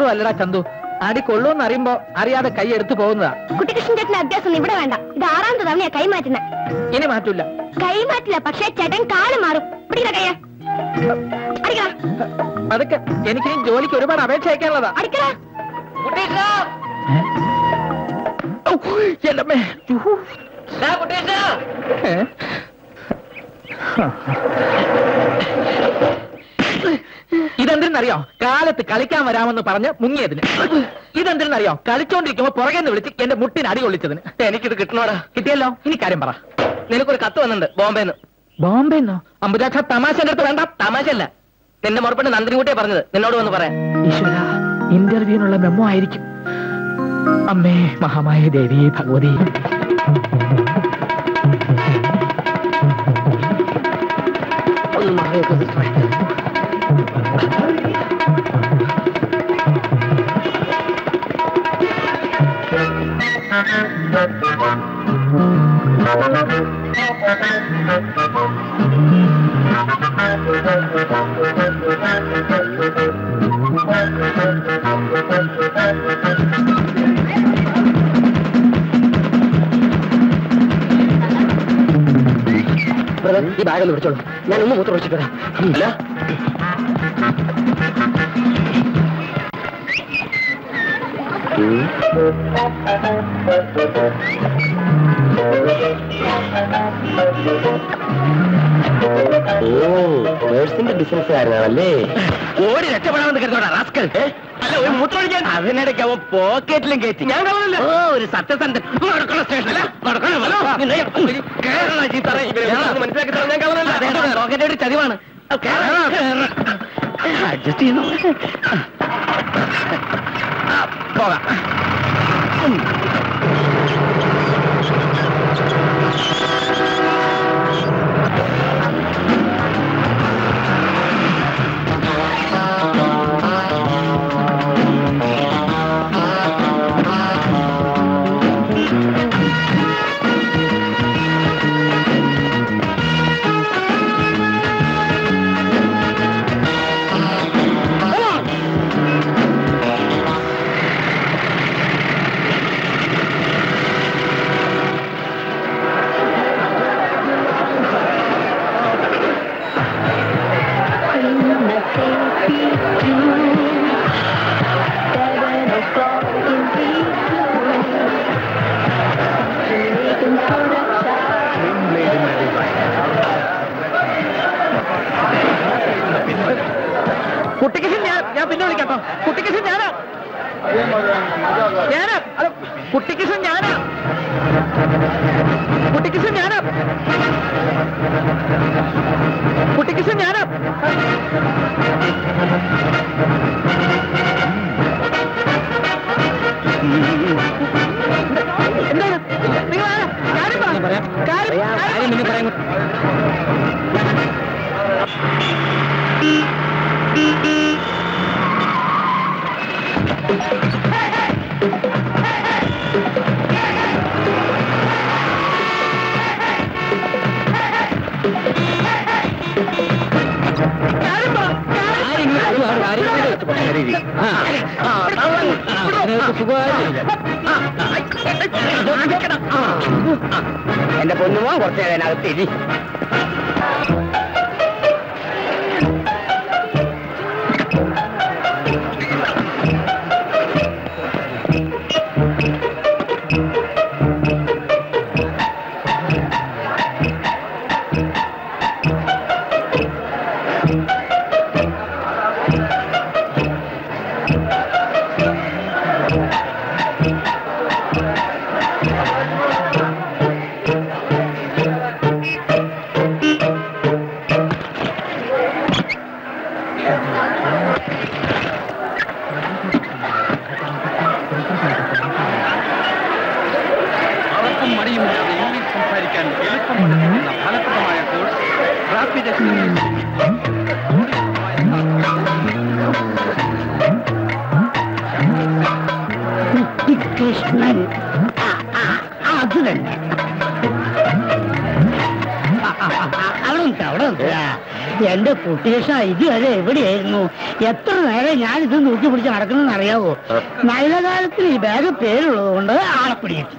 മാത്രം അല്ലടാ ചന്തു അടി കൊള്ളൂന്ന് അറിയുമ്പോ അറിയാതെ കൈ എടുത്തു പോകുന്നതാ കുട്ടികൃഷ്ണൻ ചേട്ടന് അഭ്യാസം ഒന്നും ഇവിടെ വേണ്ട ഇത് ആറാമത്തെ തവണയാ കൈ മാറ്റുന്ന ഇനി മാറ്റൂല കൈ മാറ്റില്ല പക്ഷേ ചേട്ടൻ കാല് മാറും പിടിക്കണ കയ്യ അടിക്കടാ അതൊക്കെ എനിക്ക് ഈ ജോലിക്ക് ഒരുപാട് അപേക്ഷ അയക്കാനുള്ളതാ അടിക്കടാ ഏ? ഔ, എന്റെ അമ്മേ. ഛു. ഏ? ഇതെന്തിനറിയോ കാലത്ത് കളിക്കാൻ വരാമെന്ന് പറഞ്ഞ് മുങ്ങിയതിന് ഇതെന്തിനറിയോ കളിച്ചോണ്ടിരിക്കുമ്പോ പുറകെ നിന്ന് വിളിച്ച് എന്റെ മുട്ടിന് അടി കൊള്ളിച്ചതിന് എനിക്കിത് കിട്ടണോടാ കിട്ടിയല്ലോ ഇനി കാര്യം പറ നിനക്കൊരു കത്ത് വന്നിട്ടുണ്ട് ബോംബെന്ന് ബോംബെന്നോ അമ്പുജാക്ഷ തമാശ എന്റെ അടുത്ത് വേണ്ട തമാശല്ല നിന്റെ മറുപടി നന്ദിനികുട്ടിയെ പറഞ്ഞത് നിന്നോട് വന്ന് പറയാൻ ഈശ്വര ഇന്റർവ്യൂവിനുള്ള മെമ്മോ ആയിരിക്കും അമ്മേ മഹാമായ ദേവി ഭഗവതി ഒന്ന് മാറിയൊക്കെ സിസ്റ്ററെ. ബ്രദർ ഈ ബാഗ് ഒന്ന് പിടിച്ചോളൂ ഞാൻ ഒന്ന് മൂത്രം ഒഴിച്ചിട്ട് വരാം അല്ല ഓ പേഴ്സിന്റെ ബിസിനസ്സുകാരനാണല്ലേ ഓടി രക്ഷപ്പെടാമെന്ന് കരുതോടാ റാസ്കൽ അല്ല ഒരു മൂത്രമൊഴിക്കാൻ അതിനിടയ്ക്ക് അവൻ പോക്കറ്റിലും കയറ്റി ഞാൻ കാണുന്നില്ല ഓ ഒരു സത്യസന്ധൻ നടക്കണ സ്റ്റേഷനല്ല നടക്കണ മനസ്സിലാക്കി തരാൻ ഞാൻ കാണുന്നില്ല പോക്കറ്റ് ചതിവാണ് അഡ്ജസ്റ്റ് ചെയ്യുന്നു ആ, പോകാം കുട്ടിക്ക് ഞാൻ ഞാൻ പിന്നെ വിളിക്കാട്ടോ കുട്ടിക്ക് ഞാനാ ഞാനാ അല്ല കുട്ടിക്ക് ഞാനാ കുട്ടിക്ക് ഞാനാ കുട്ടിക്ക് ഞാനാ എന്താണ് നിങ്ങൾ ആരാ? കാര്യം പറ. കാര്യം കാര്യം പറയാൻ എന്റെ പൊന്നുമോ കുറച്ച് നേരം അതിനകത്ത് ഇരി അവർക്കും മടിയുമില്ലാതെ ഇംഗ്ലീഷ് സംസാരിക്കാൻ എളുപ്പം പഠിപ്പിക്കുന്ന ഫലപ്രദമായ കോഴ്സ് റാപ്പിഡ് കൃഷ്ണൻ അത് തന്നെ അവിടെ നിർത്ത്, അവിടെ നിർത്ത്. എന്റെ കുട്ടീഷ ഇതുവരെ എവിടെയായിരുന്നു എത്ര നേരം ഞാൻ ഇത് നോക്കി പിടിച്ച് നടക്കണമെന്ന് അറിയാവോ നല്ല കാലത്തിൽ ഈ ബാഗ് പേരുള്ളത് കൊണ്ട് ആളെ പിടിയിട്ടു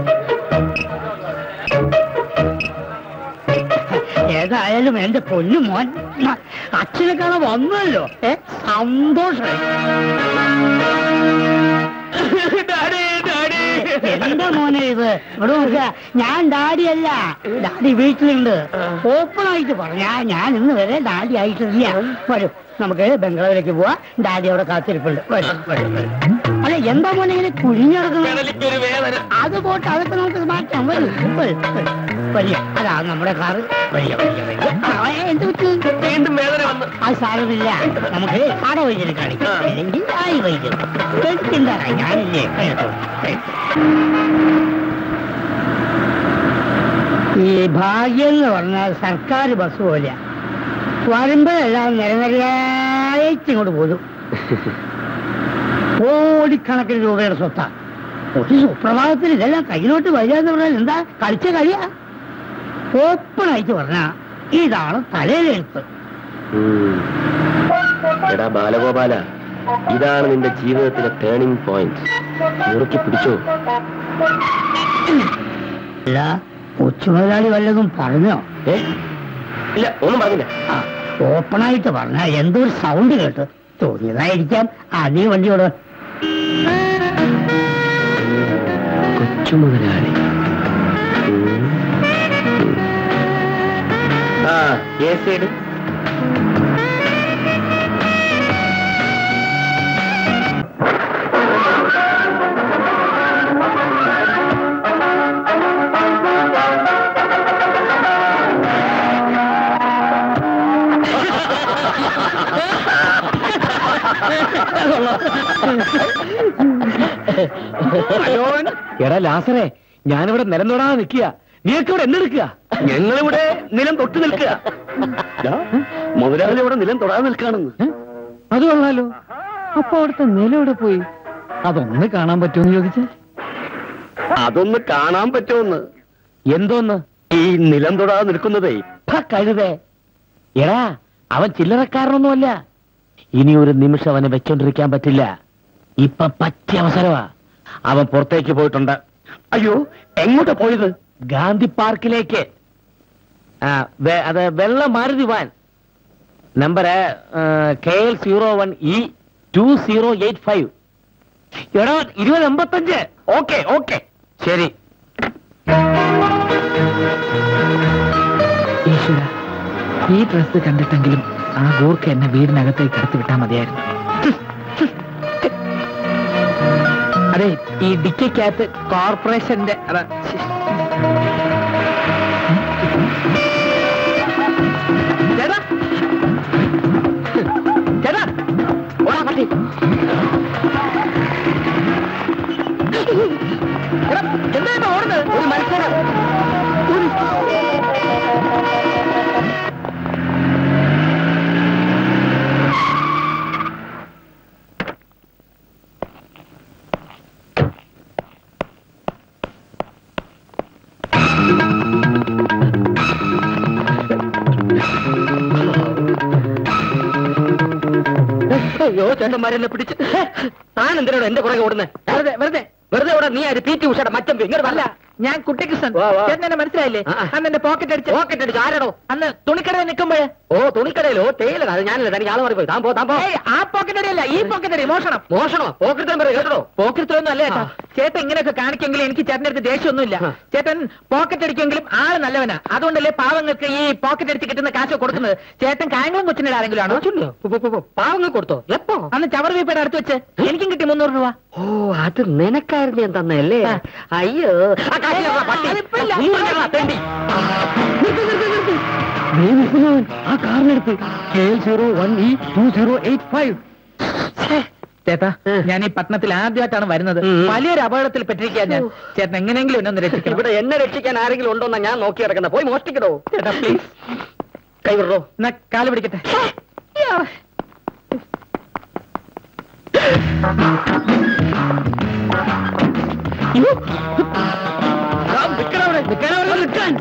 ഏതായാലും എന്റെ പൊന്നു മോൻ മ, അച്ഛനെ കാണാൻ വന്നല്ലോ ഏ സന്തോഷമായി എന്താ മോനെ ഇത് ഇവിടെ നോക്കുക ഞാൻ ഡാഡിയല്ല ഡാഡി വീട്ടിലുണ്ട് ഓപ്പൺ ആയിട്ട് പറഞ്ഞാ ഞാൻ ഇന്ന് വരെ ഡാഡി ആയിട്ടില്ല വരും നമുക്ക് ബംഗളൂരിലേക്ക് പോവാ ഡാഡി അവിടെ കാത്തിരിപ്പുണ്ട് വരും വരും വരും അല്ല എന്താ മോനെ ഇങ്ങനെ കുഴിഞ്ഞിടക്കുന്നത് അത് പോട്ടെ അതൊക്കെ നമുക്ക് മാറ്റാം വരും വരും വരും. വലിയ അതാ നമ്മുടെ കാറ് വലിയ വലിയ വലിയ ആ, എന്ത് പറ്റി വീണ്ടും വേദന വന്നു അത് സാരമില്ല നമുക്ക് ആട വൈദ്യരെ കാണിക്കാം അല്ലെങ്കിൽ ആയി വൈദ്യം എന്താ ഞാനില്ലേ കേട്ടോ. ഈ ഭാഗ്യം എന്ന് പറഞ്ഞാൽ സർക്കാർ ബസ് പോലെ വരുമ്പോഴെല്ലാം നിരനിരയായിട്ട് ഇങ്ങോട്ട് പോലും കോടിക്കണക്കിന് രൂപയുടെ സ്വത്താ ഒരു സുപ്രഭാതത്തിൽ ഇതെല്ലാം കയ്യിലോട്ട് വരിക എന്ന് പറഞ്ഞാൽ എന്താ കളിച്ച കളിയാ ഓപ്പണായിട്ട് പറഞ്ഞാ ഇതാണ് തലയിലെഴുത്ത് ഉം. എടാ ബാലഗോപാല ഇതാണ് നിന്റെ ജീവിതത്തിലെ ടേണിംഗ് പോയിന്റ് മുറുക്കി പിടിച്ചോ അല്ല കൊച്ചുമുതലാളി വല്ലതും പറഞ്ഞോ ഏ ഇല്ല ഒന്നും പറഞ്ഞില്ല ആ ഓപ്പണായിട്ട് പറഞ്ഞ എന്തോ ഒരു സൗണ്ട് കേട്ട് തോന്നിയതായിരിക്കാം അതേ വണ്ടിയോട് കൊച്ചുമുതലാളി ഉം. ഉം. ആ എ സൈഡ് എടാ ലാസറേ ഞാനിവിടെ നിലം തൊടാതെ നിൽക്കുക നീയൊക്കെ ഇവിടെ എന്തെടുക്കുക ഞങ്ങളിവിടെ നിലം തൊട്ട് നിൽക്കുക ദാ, മുതലാളി ഇവിടെ നിലം തൊടാതെ നിൽക്കാണെന്ന് അത് കൊള്ളാലോ അപ്പൊ അവിടുത്തെ നില ഇവിടെ പോയി അതൊന്ന് കാണാൻ പറ്റുമെന്ന് ചോദിച്ചേ അതൊന്ന് കാണാൻ പറ്റുമെന്ന് എന്തോന്ന് ഈ നിലം തൊടാതെ നിൽക്കുന്നതേ ഫ, കഴുതേ എടാ അവൻ ചില്ലറക്കാരനൊന്നുമല്ല ഇനി ഒരു നിമിഷം അവനെ വെച്ചോണ്ടിരിക്കാൻ പറ്റില്ല ഇപ്പൊ പറ്റിയ അവസരമാ അവൻ പുറത്തേക്ക് പോയിട്ടുണ്ട് അയ്യോ എങ്ങോട്ടാ പോയത് ഗാന്ധി പാർക്കിലേക്ക് ആ, വെ- അത് വെള്ള Maruti van number K L zero one E two zero eight five എടാ ഇരുപത് എൺപത്തഞ്ച് ഓക്കെ ഓക്കെ ശരി ഈശ്വര ഈ ഡ്രസ് കണ്ടിട്ടെങ്കിലും ആ ഗൂർക്ക് എന്നെ വീടിനകത്തേക്ക് കടത്തി വിട്ടാൽ മതിയായിരുന്നു അതെ ഈ ഡിക്കകത്ത് കോർപ്പറേഷന്റെ അതാ, ശ്ശി. ചേട്ടാ ചേട്ടാ ഓടാ പട്ടി എടാ, എന്താ ഓടുന്നത് ഒരു മത്സരം അയ്യോ ചേട്ടന്മാരെന്നെ പിടിച്ച് താൻ എന്തിനാണ് എന്റെ പുറകെ ഓടുന്നത് വെറുതെ വെറുതെ വെറുതെ ഓടാ നീ ആര് പി ടി ഉഷയുടെ മറ്റം ഇങ്ങനെ വല്ല ഞാൻ കുട്ടിക്കൃഷ്ണൻ വാ, വാ. ചേട്ടൻ എന്നെ മനസ്സിലായില്ലേ ആ, ആ. അന്ന് എന്റെ പോക്കറ്റ് അടിച്ച് പോക്കറ്റ് അടിച്ച് ആരാടോ അന്ന് തുണിക്കടയിൽ നിൽക്കുമ്പോഴേ ഓ തുണിക്കടയിലോ തേയില അത് ഞാനല്ല തനിക്ക് ആള് മാറിപ്പോയി താൻ പോ താൻ പോ ഏയ്, ആ പോക്കറ്റ് അടിയല്ല ഈ പോക്കറ്റ് അടി മോഷണം മോഷണോ പോക്കറ്റ് പറയും കേട്ടോ പോക്കറ്റൊന്നും അല്ല ചേട്ടാ ആ. ചേട്ടൻ ഇങ്ങനെയൊക്കെ കാണിക്കെങ്കിലും എനിക്ക് ചേട്ടന്റെ അടുത്ത് ദേഷ്യമൊന്നുമില്ല ആ. ചേട്ടൻ പോക്കറ്റ് അടിക്കെങ്കിലും ആള് നല്ലവനാ അതുകൊണ്ടല്ലേ പാവങ്ങൾക്ക് ഈ പോക്കറ്റ് അടിച്ച് കിട്ടുന്ന കാശ് കൊടുക്കുന്നത് ചേട്ടൻ കായംകുളം കൊച്ചിന്റെ ആരെങ്കിലും ആണോ പാവങ്ങൾ കൊടുത്തോ എപ്പോ അന്ന് ചവർ വീപ്പയുടെ അടുത്ത് വെച്ച് എനിക്കും കിട്ടി മുന്നൂറ് രൂപ ഓ അത് നിനക്കായിരുന്നു ഞാൻ തന്നല്ലേ ആ. അയ്യോ ആ കാശ് തരാ, പട്ടി. അതിപ്പില്ല. നീ തരാ, തെണ്ടി. ആ കാറിനടുത്ത് K L zero one E two zero eight five ചേട്ടാ ഞാൻ ഈ പട്ടണത്തിൽ ആദ്യമായിട്ടാണ് വരുന്നത് ഉം. വലിയൊരു അപകടത്തിൽ പെട്ടിരിക്കാൻ ഞാൻ ചേട്ടൻ എങ്ങനെയെങ്കിലും എന്നെ ഒന്ന് രക്ഷിക്കണം ഇവിടെ എന്നെ രക്ഷിക്കാൻ ആരെങ്കിലും ഉണ്ടോന്നാ ഞാൻ നോക്കി കിടക്കുന്നത് പോയി മോഷ്ടിക്കടോ ചേട്ടാ പ്ലീസ് കൈവിടോ എന്നാ കാല് പിടിക്കട്ടെ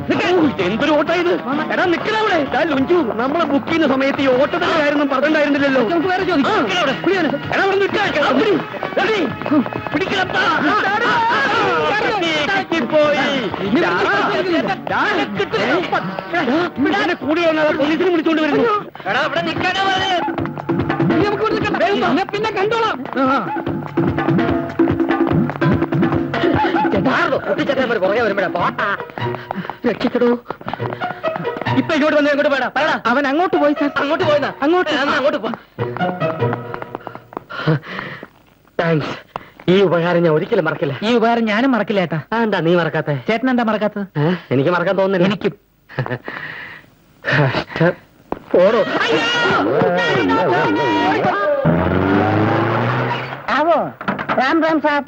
എന്തൊരു ഓട്ടാ ഇത് എടാ നിക്കണ അവിടെ ദാ ലുഞ്ചു നമ്മളെ ബുക്ക് ചെയ്യുന്ന സമയത്ത് ഈ ഓട്ടത്തിന്റെ കാര്യം പറഞ്ഞിട്ടുണ്ടായിരുന്നില്ലല്ലോ നമുക്ക് വേറെ ചോദിക്കാം. ആ, എടാ അവിടെ നിൽക്കാ. എടാ, പിടി. എടീ, പിടിക്കലപ്പാ. തെറ്റിപ്പോയി. ദാ, ദാ, ഏ? ഇവനെ കൂടി വന്നാൽ പോലീസിനെ വിളിച്ചോണ്ട് വരുന്നു എടാ ഇവിടെ നിൽക്കാനാ പറഞ്ഞത്. ഇനി നമുക്ക് ഇവിടെ നിൽക്കണ്ട. ഞാൻ പിന്നെ കണ്ടോളാം പുറകെ വരുമ്പോഴാ രക്ഷിക്കടോ ഇപ്പൊ ഇങ്ങോട്ട് വന്ന് ഇങ്ങോട്ട് വേടാ പറയടാ അവൻ അങ്ങോട്ട് പോയി സാർ അങ്ങോട്ട് പോയതാ അങ്ങോട്ട് എന്നാ അങ്ങോട്ട് പോ താങ്ക്സ് ഈ ഉപകാരം ഞാൻ ഒരിക്കലും മറക്കില്ല ഈ ഉപകാരം ഞാനും മറക്കില്ല ഏട്ടാ ആ, എന്താ നീ മറക്കാത്തെ ചേട്ടൻ എന്താ മറക്കാത്തത് ഏ? എനിക്ക് മറക്കാൻ തോന്നുന്നില്ല എനിക്കും കഷ്ടം. ഓടോ आवो राम राम साहब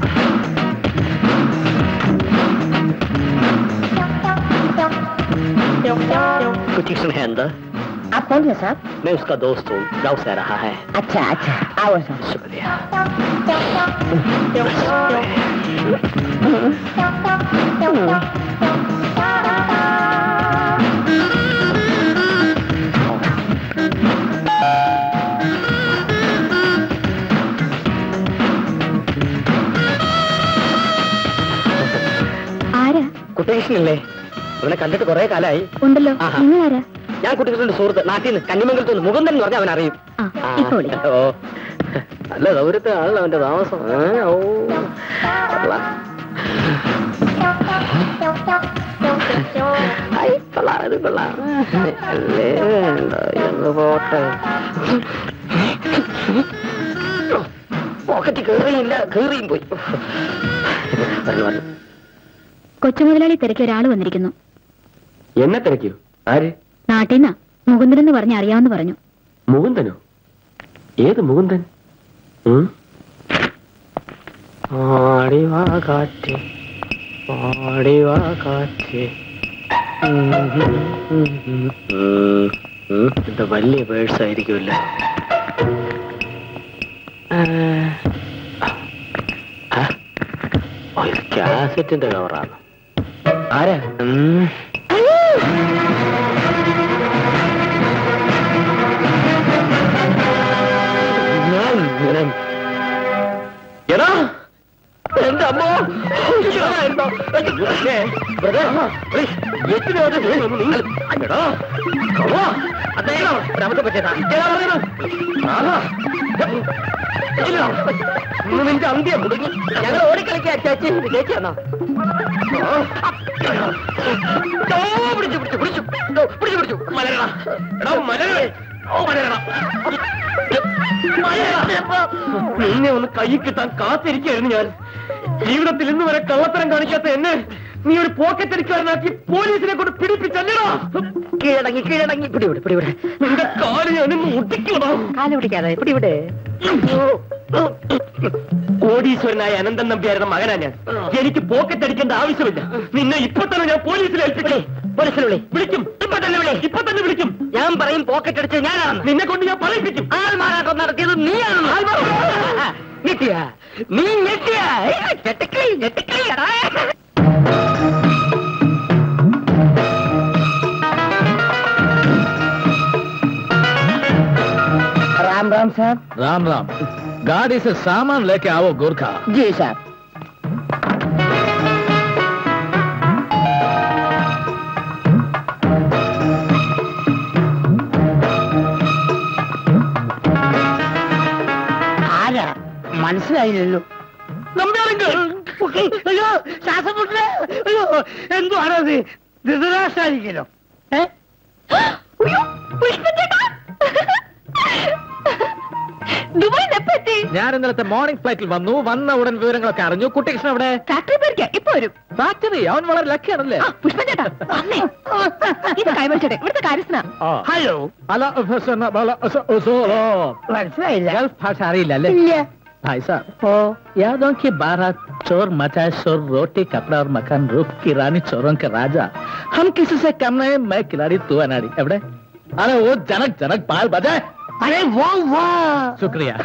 कुछ कृष्ण है अंदर आप कौन है साहब मैं उसका दोस्त हूँ गाँव से आ रहा है अच्छा अच्छा आओ साहब शुक्रिया ആരാ കുട്ടികൃഷ്ണല്ലേ ഇവനെ കണ്ടിട്ട് കുറെ കാലായി ഉണ്ടല്ലോ ആഹാ. നിങ്ങൾ ആരാ ഞാൻ കുട്ടികൃഷ്ണന്റെ സുഹൃത്ത് നാട്ടിൽ നിന്ന് കന്നിമംഗലത്ത് നിന്ന് മുകുന്ദൻ എന്ന് പറഞ്ഞാൽ അവൻ അറിയും ആ ആ, ഇപ്പൊ വിളിക്കാം ഓ നല്ല ദൗരത്തെ ആണല്ലോ അവന്റെ താമസം ഏ, ഓ കൊള്ളാം. ഐ, കൊള്ളാം, ഇത് കൊള്ളാം. അല്ലേ, വേണ്ട, ഇതൊന്ന് പോട്ടെ പോക്കറ്റ് കേറിയില്ല കേറിയും പോയി വന്നു, വന്നു. കൊച്ചുമുതലാളി തിരക്കി ഒരാൾ വന്നിരിക്കുന്നു എന്നെ തിരക്കിയോ ആര് നാട്ടിൽ നിന്നാ മുകുന്ദൻ എന്ന് പറഞ്ഞ് അറിയാമെന്ന് പറഞ്ഞു മുകുന്ദനോ ഏത് മുകുന്ദൻ ഉം? ആടിവാ കാറ്റ് ആടിവാ കാറ്റ് ഉം, ഉം, ഉം, ഉം, ഉം. ഉം, എന്താ വലിയ പേഴ്സ് ആയിരിക്കുമല്ലോ ആ. ആ. ഓ, ഇത് കാസറ്റിന്റെ കവറാണ് ആരാ ഉം. ഞാൻ ഞാൻ എടാ എന്റെ അമ്മോ എടാ, എന്താ? ഏ, ബ്രദർ, പ്ലീസ്, എത്തിനെ വന്ന് വീഴുന്നു നിങ്ങൾ. എടാ, കവാ, അതേടാ, ഒരബദ്ധം പറ്റിയതാ. ഏതാ പറയുന്നത്? ആഹാ. ഇല്ല, ഇന്ന് നിന്റെ അന്ത്യം മുടുങ്ങി. ഞങ്ങൾ ഓടിക്കളിക്കാ ചേച്ചി ചേച്ചിയാണോ പിടിച്ചു പിടിച്ചു പിടിച്ചു ഓ, പിടിച്ചു പിടിച്ചു മലരടാ എടാ മലരേ ഓ മലരടാ നിന്നെ ഒന്ന് കൈ കിട്ടാൻ കാത്തിരിക്കുകയായിരുന്നു ഞാൻ ജീവിതത്തിൽ ഇന്ന് വരെ കള്ളത്തരം കാണിക്കാത്ത എന്നെ നീ ഒരു പോക്കറ്റ് അടിക്കാരനാക്കി പോലീസിനെ കൊണ്ട് പിടിപ്പിച്ചല്ലടാ കീഴടങ്ങി കീഴടങ്ങി പിടിവിടെ പിടിവിടെ നിന്റെ കാല് ഞാനിന്ന് ഒട്ടിക്കണോ കാല് പിടിക്കാതെ പിടിവിടെ കോടീശ്വരനായ അനന്തൻ നമ്പ്യാരുടെ മകനാ ഞാൻ എനിക്ക് പോക്കറ്റ് അടിക്കേണ്ട ആവശ്യമില്ല നിന്നെ ഇപ്പൊ തന്നെ ഞാൻ പോലീസിൽ ഏൽപ്പിക്കേ പോലീസിൽ വിളി വിളിക്കും ഇപ്പൊ തന്നെ വിളി ഇപ്പൊ തന്നെ വിളിക്കും ഞാൻ പറയും പോക്കറ്റ് അടിച്ച് ഞാനാണ് നിന്നെ കൊണ്ട് ഞാൻ പറയിപ്പിക്കും ആൾമാറാട്ടം നടത്തിയത് നീയാണ് ഞെട്ടിയ നീ ഞെട്ടിയ ഞെട്ടിക്കളി ഞെട്ടിക്കളി राम राम साहब राम राम गाड़ी से सामान लेके आओ गोरखा जी साहब ആരാ മനസ്സിലായില്ലല്ലോ അയ്യോ ശ്വാസം മുട്ടേ അയ്യോ എന്തുവാണത് ധൃതരാഷ്ട്രായിരിക്കലോ ഏ ദുബായ് എത്തി ഞാൻ ഇന്നലത്തെ മോർണിംഗ് ഫ്ലൈറ്റിൽ വന്നു വന്ന ഉടൻ വിവരങ്ങളൊക്കെ അറിഞ്ഞു കുട്ടികൃഷ്ണൻ അവിടെ ഫാക്ടറി പേരിക്കാം ഇപ്പൊ വരും ഫാക്ടറി അവൻ വളരെ ലക്കിയാണല്ലേ ആ, പുഷ്പൻ ചേട്ടാ വന്നേ. ഇത് കൈവരിച്ചേട്ടെ ഇവിടുത്തെ കാര്യസ്ഥനാ ഹലോ അല്ല ഫസന, ബല, അസ, ഉസോലോ. മനസ്സിലായില്ല ഗൾഫ് ഭാഷ അറിയില്ല അല്ലേ ഇല്ല भाई साहब यादों की बारात चोर मचाए शोर रोटी कपड़ा और मकान रूप की रानी चोरों के राजा हम किसी से कम नहीं मैं खिलाड़ी तू अनाड़ी एवडे अरे वो जनक जनक पाल बजाए അരെ വാ വാ शुक्रिया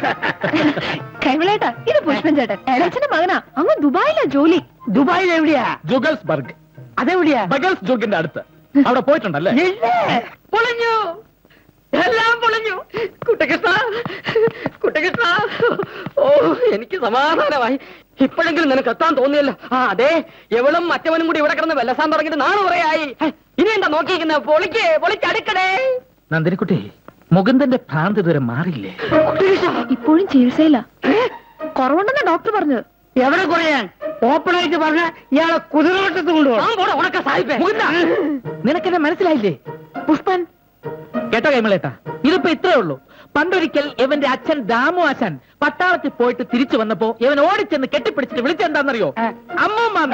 കൈവിളേട്ടാ ഇത് പുഷ്പൻ ചേട്ടൻ എളച്ചന്റെ മകനാ അങ്ങ് ദുബായിലാ ജോലി ദുബായിൽ എവിടെയാ जुगल्सबर्ग അതെവിടെയാ ബഗൽസ് ജോഗിന്റെ അടുത്ത് അവിടെ പോയിട്ടുണ്ടല്ലേ ഇല്ലേ? പൊളിഞ്ഞു എല്ലാം പൊളിഞ്ഞു കുട്ടകൃഷ്ണ കുട്ടകൃഷ്ണ ഓ എനിക്ക് സമാധാനമായി ഇപ്പോഴെങ്കിലും നിനക്ക് എത്താൻ തോന്നിയല്ലോ ആ അതെ എവളും മറ്റവനും കൂടി ഇവിടെ കിടന്ന് വെല്ലസാൻ തുടങ്ങിയിട്ട് നാളെ കുറയായി ഹേ, ഇനി എന്താ നോക്കിയിരിക്കുന്നത് പൊളിക്കേ പൊളിച്ചടുക്കടേ നന്ദിനിക്കുട്ടി മുകുന്ദന്റെ ഭ്രാന്ത് ഇതുവരെ മാറിയില്ലേ ഇപ്പോഴും ചികിത്സയില്ല കുറവുണ്ടെന്ന് ഡോക്ടർ പറഞ്ഞത് എവിടെ കുറയാൻ ഓപ്പൺ ആയിട്ട് പറഞ്ഞ ഇയാളെ കുതിരവട്ടത്ത് കൊണ്ടുപോകണം ഉണക്ക സാഹിബേ നിനക്കെന്നെ മനസ്സിലായില്ലേ പുഷ്പൻ കേട്ടോ കൈമളേട്ടാ ഇതിപ്പോ ഇത്രേ ഉള്ളൂ പണ്ടൊരിക്കൽ ഇവന്റെ അച്ഛൻ ദാമു ആശാൻ പട്ടാളത്തിൽ പോയിട്ട് തിരിച്ചു വന്നപ്പോ ഇവൻ ഓടിച്ചെന്ന് കെട്ടിപ്പിടിച്ചിട്ട് വിളിച്ചെന്താന്നറിയോ അമ്മൂമ്മ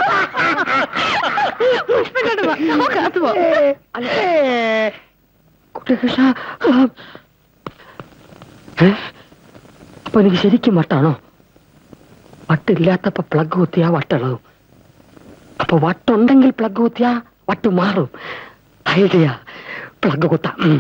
കുട്ടകൃഷ്ണ അപ്പൊ എനിക്ക് ശരിക്കും വട്ടാണോ വട്ടില്ലാത്തപ്പോ പ്ലഗ് കുത്തിയാ വട്ടുള്ളതും അപ്പൊ വട്ടുണ്ടെങ്കിൽ പ്ലഗ് കുത്തിയാ വട്ട് മാറും ഐഡിയ പ്ലഗ് കുത്താം ഉം.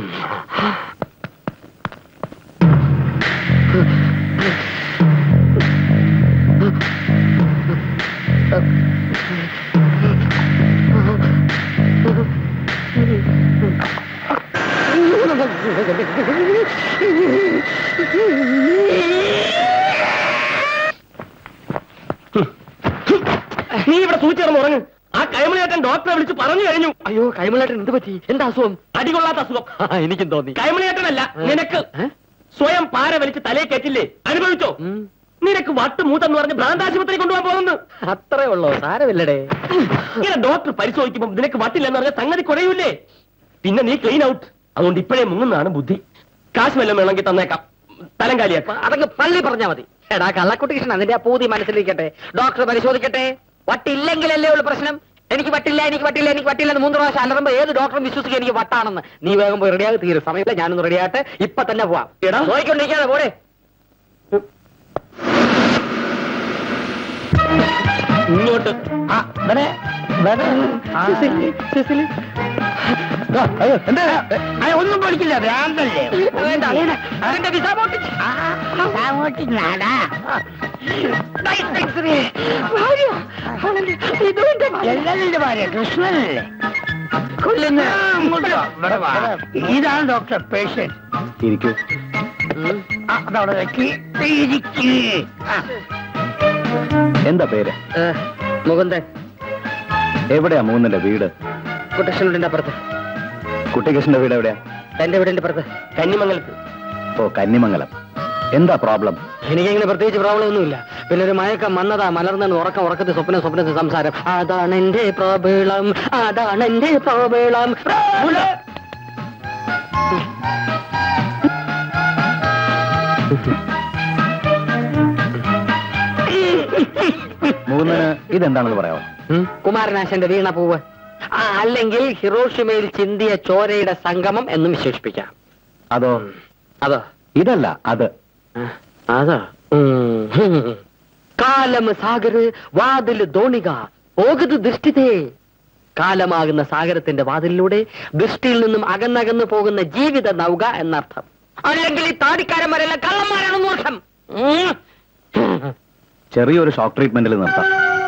നീ ഇവിടെ സൂചിച്ചിറന്ന് ഉറങ്ങ് ആ കൈമളേട്ടൻ ഡോക്ടറെ വിളിച്ച് പറഞ്ഞു കഴിഞ്ഞു അയ്യോ കൈമളേട്ടൻ എന്ത് പറ്റി എന്താ അസുഖം അടികൊള്ളാത്ത അസുഖം എനിക്കും തോന്നി കൈമളേട്ടനല്ല നിനക്ക് സ്വയം പാര വലിച്ച് തലയെ കയറ്റില്ലേ അനുഭവിച്ചോ നിനക്ക് വട്ട് മൂത്തെന്ന് പറഞ്ഞ് ഭ്രാന്താശുപത്രി കൊണ്ടുപോകാൻ പോകുന്നു അത്രേ ഉള്ളോ സാരമില്ലടേ ഇങ്ങനെ ഡോക്ടർ പരിശോധിക്കുമ്പോൾ നിനക്ക് വട്ടില്ലെന്ന് പറഞ്ഞാൽ സംഗതി കുറയൂലേ പിന്നെ നീ ക്ലീൻ ഔട്ട് അതുകൊണ്ട് ഇപ്പോഴേ മുങ്ങുന്നതാണ് ബുദ്ധി കാശ് വല്ലതും വേണമെങ്കിൽ തന്നേക്കാം തലം കാലിയാക്കാം അതൊക്കെ പള്ളി പറഞ്ഞാൽ മതി എടാ കള്ളക്കുട്ടി കൃഷ്ണൻ അതിന്റെ ആ പൂതി മനസ്സിലിരിക്കട്ടെ ഡോക്ടർ പരിശോധിക്കട്ടെ വട്ടില്ലെങ്കിലല്ലേ ഉള്ളു പ്രശ്നം എനിക്ക് വട്ടില്ല എനിക്ക് വട്ടില്ല എനിക്ക് വട്ടില്ല എന്ന് മൂന്ന് പ്രാവശ്യം അലറുമ്പോ ഏത് ഡോക്ടറും വിശ്വസിക്കുക എനിക്ക് വട്ടാണെന്ന് നീ വേഗം പോയി റെഡിയാക്കി തീരും സമയത്ത് ഞാനൊന്ന് റെഡിയായിട്ട് ഇപ്പൊ തന്നെ പോവാം എടാ നോക്കിക്കൊണ്ടിരിക്കാതെ പോടെ ഇങ്ങോട്ട് ആ, ഇവിടെ, ഇവിടെ. ആ. ദാ, അയ്യോ, എന്താ? അയ്യോ, ഒന്നും പഠിക്കില്ല ഭ്രാന്തല്ലേ വേണ്ട, വേണ്ട. അതിന്റെ വിസ പൊട്ടിച്ച്. ആ, അങ്ങോട്ട് നാടാ. എല്ലാം നിന്റെ ഭാര്യ കൃഷ്ണനല്ലേ കൊല്ലുന്ന. ഇങ്ങോട്ട് വാ, ഇവിടെ വാ. ഇതാണ് ഡോക്ടർ പേഷ്യന്റ് ഇരിക്കൂ അതവിടെ വെക്ക് ഇരിക്ക്. ആ, എന്താ പേര് ഏ, മുകുന്ദൻ എവിടെയാ മൂന്നിന്റെ വീട് കുട്ടക്ഷനുടിന്റെ അപ്പുറത്ത് കുട്ടികൃഷ്ണന്റെ വീട് എവിടെയാ എന്റെ വീടിന്റെ അപ്പുറത്ത് കന്നിമംഗലത്ത് ഓ കന്നിമംഗലം എന്താ പ്രോബ്ലം എനിക്കങ്ങനെ പ്രത്യേകിച്ച് പ്രോബ്ലം ഒന്നുമില്ല പിന്നെ ഒരു മയക്കം വന്നതാ മലർന്നു ഉറക്കം ഉറക്കത്തിൽ സ്വപ്നം സ്വപ്നത്തിൽ സംസാരം അതാണ് എന്റെ പ്രോബിളം അതാണ് എന്റെ പ്രോബിളം മൂന്നിന് ഇതെന്താണെന്ന് പറയാമോ കുമാരനാശന്റെ വീണ പൂവ് ആ, അല്ലെങ്കിൽ ഹിറോഷിമയിൽ ചിന്തിയ ചോരയുടെ സംഗമം എന്നും വിശേഷിപ്പിക്കാം അതോ അതോ ഇതല്ല അത് അതാ കാലം സാഗര് വാതില് ദോണിക പോകത് ദൃഷ്ടിതേ കാലമാകുന്ന സാഗരത്തിന്റെ വാതിലിലൂടെ ദൃഷ്ടിയിൽ നിന്നും അകന്നകന്നു പോകുന്ന ജീവിത നൗക എന്നർത്ഥം അല്ലെങ്കിൽ ഈ താടിക്കാരന്മാരെല്ലാം കള്ളന്മാരാണെന്ന് അർത്ഥം ഉം. ചെറിയൊരു ഷോക്ക് ട്രീറ്റ്മെന്റിൽ നിർത്താം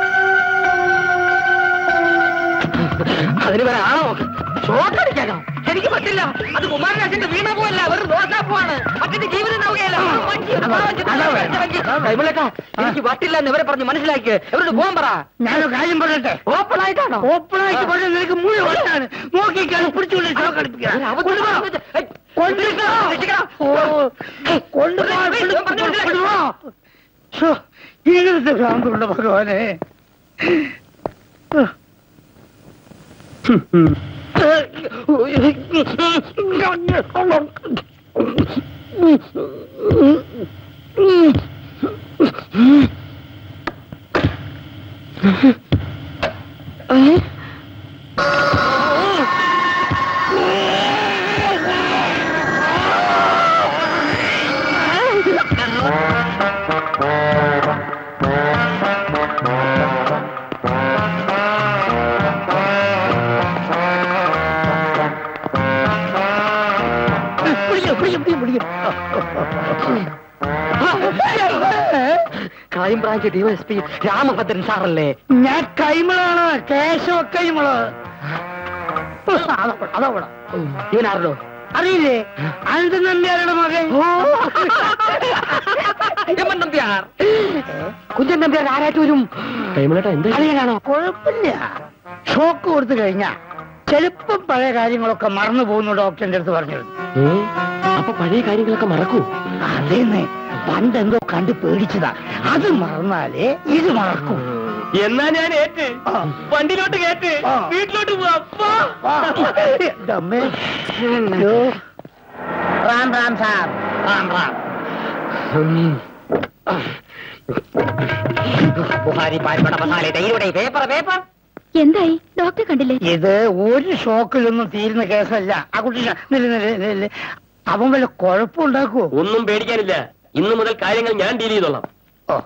അതിന് വരെ ആളോ ഷോട്ടടിക്കാനോ എനിക്ക് പറ്റില്ല അത് കുമാരനാശന്റെ വീണ പോവല്ല വെറും ദോശാപ്പുവാണ് മറ്റേ ജീവിത നൗകയല്ല വെറും വഞ്ചി, ഒരു പാവം ചെറുക്കൻ വഞ്ചി, വഞ്ചി. കൈമളേട്ടാ, എനിക്ക് പറ്റില്ല എന്ന് ഇവരെ പറഞ്ഞ് മനസ്സിലാക്കി എവരോട് പോകാൻ പറ ഞാനൊരു കാര്യം പറയട്ടെ ഓപ്പൺ ആയിട്ടാണോ ഓപ്പൺ ആയിട്ട് പറഞ്ഞ നിനക്ക് മുഴുവൻ വട്ടാണ് നോക്കിക്കാണ് പിടിച്ചുകൊണ്ട് ഷോ കളിപ്പിക്കാം കൊണ്ടുപോ. ഓ, കൊണ്ടുപോ, കൊണ്ടുപോ, കൊണ്ടുപോ. ശ്ശോ, ഇങ്ങനത്തെ ഭ്രാന്തുണ്ട് ഭഗവാനെ പിടിക്കും പിടിക്കും പിടിക്കും പിടിക്കും ക്രൈംബ്രാഞ്ച് ഡിവൈഎസ്പി രാമഭദ്രൻ സാറല്ലേ ഞാൻ കൈമളാണ് കേശവ കൈമള് അതവിടെ ഇവനാരല്ലോ അറിയില്ലേ അനന്ത നമ്പ്യാരുടെ മകൻ എമ്മൻ നമ്പ്യാർ കുഞ്ചൻ നമ്പ്യാർ ആരായിട്ട് വരും കൈമളേട്ടാ എന്താ അറിയാനാണോ കുഴപ്പമില്ല ഷോക്ക് കൊടുത്തു കഴിഞ്ഞാ ചെലുപ്പം പഴയ കാര്യങ്ങളൊക്കെ മറന്നു പോകുന്നു ഡോക്ടറിന്റെ അടുത്ത് പറഞ്ഞത് ഏ? അപ്പൊ പഴയ കാര്യങ്ങളൊക്കെ മറക്കൂ അതേന്ന് പണ്ടെന്തോ കണ്ട് പേടിച്ചതാ അത് മറന്നാലേ ഇത് മറക്കും എന്നാ ഞാൻ ഏറ്റ് ആ. വണ്ടിയിലോട്ട് കേറ്റ് ആ. വീട്ടിലോട്ട് പോവാം പോ. എന്റെ അമ്മേ. അയ്യോ. റാം റാം സാർ റാം റാം ബുഹാരി പാൽപ്പട മസാല തൈരുടെ പേപ്പർ പേപ്പർ എന്തായി ഡോക്ടറെ കണ്ടില്ലേ ഇത് ഒരു ഷോക്കിലൊന്നും തീരുന്ന കേസല്ല ആ കുട്ടി ഷ- നില്ല്, നില്ല്, നില്ല്. അവൻ വല്ല കുഴപ്പമുണ്ടാക്കുവോ ഒന്നും പേടിക്കാനില്ല ഇന്നു മുതൽ കാര്യങ്ങൾ ഞാൻ ഡീൽ ചെയ്തോളാം ഓ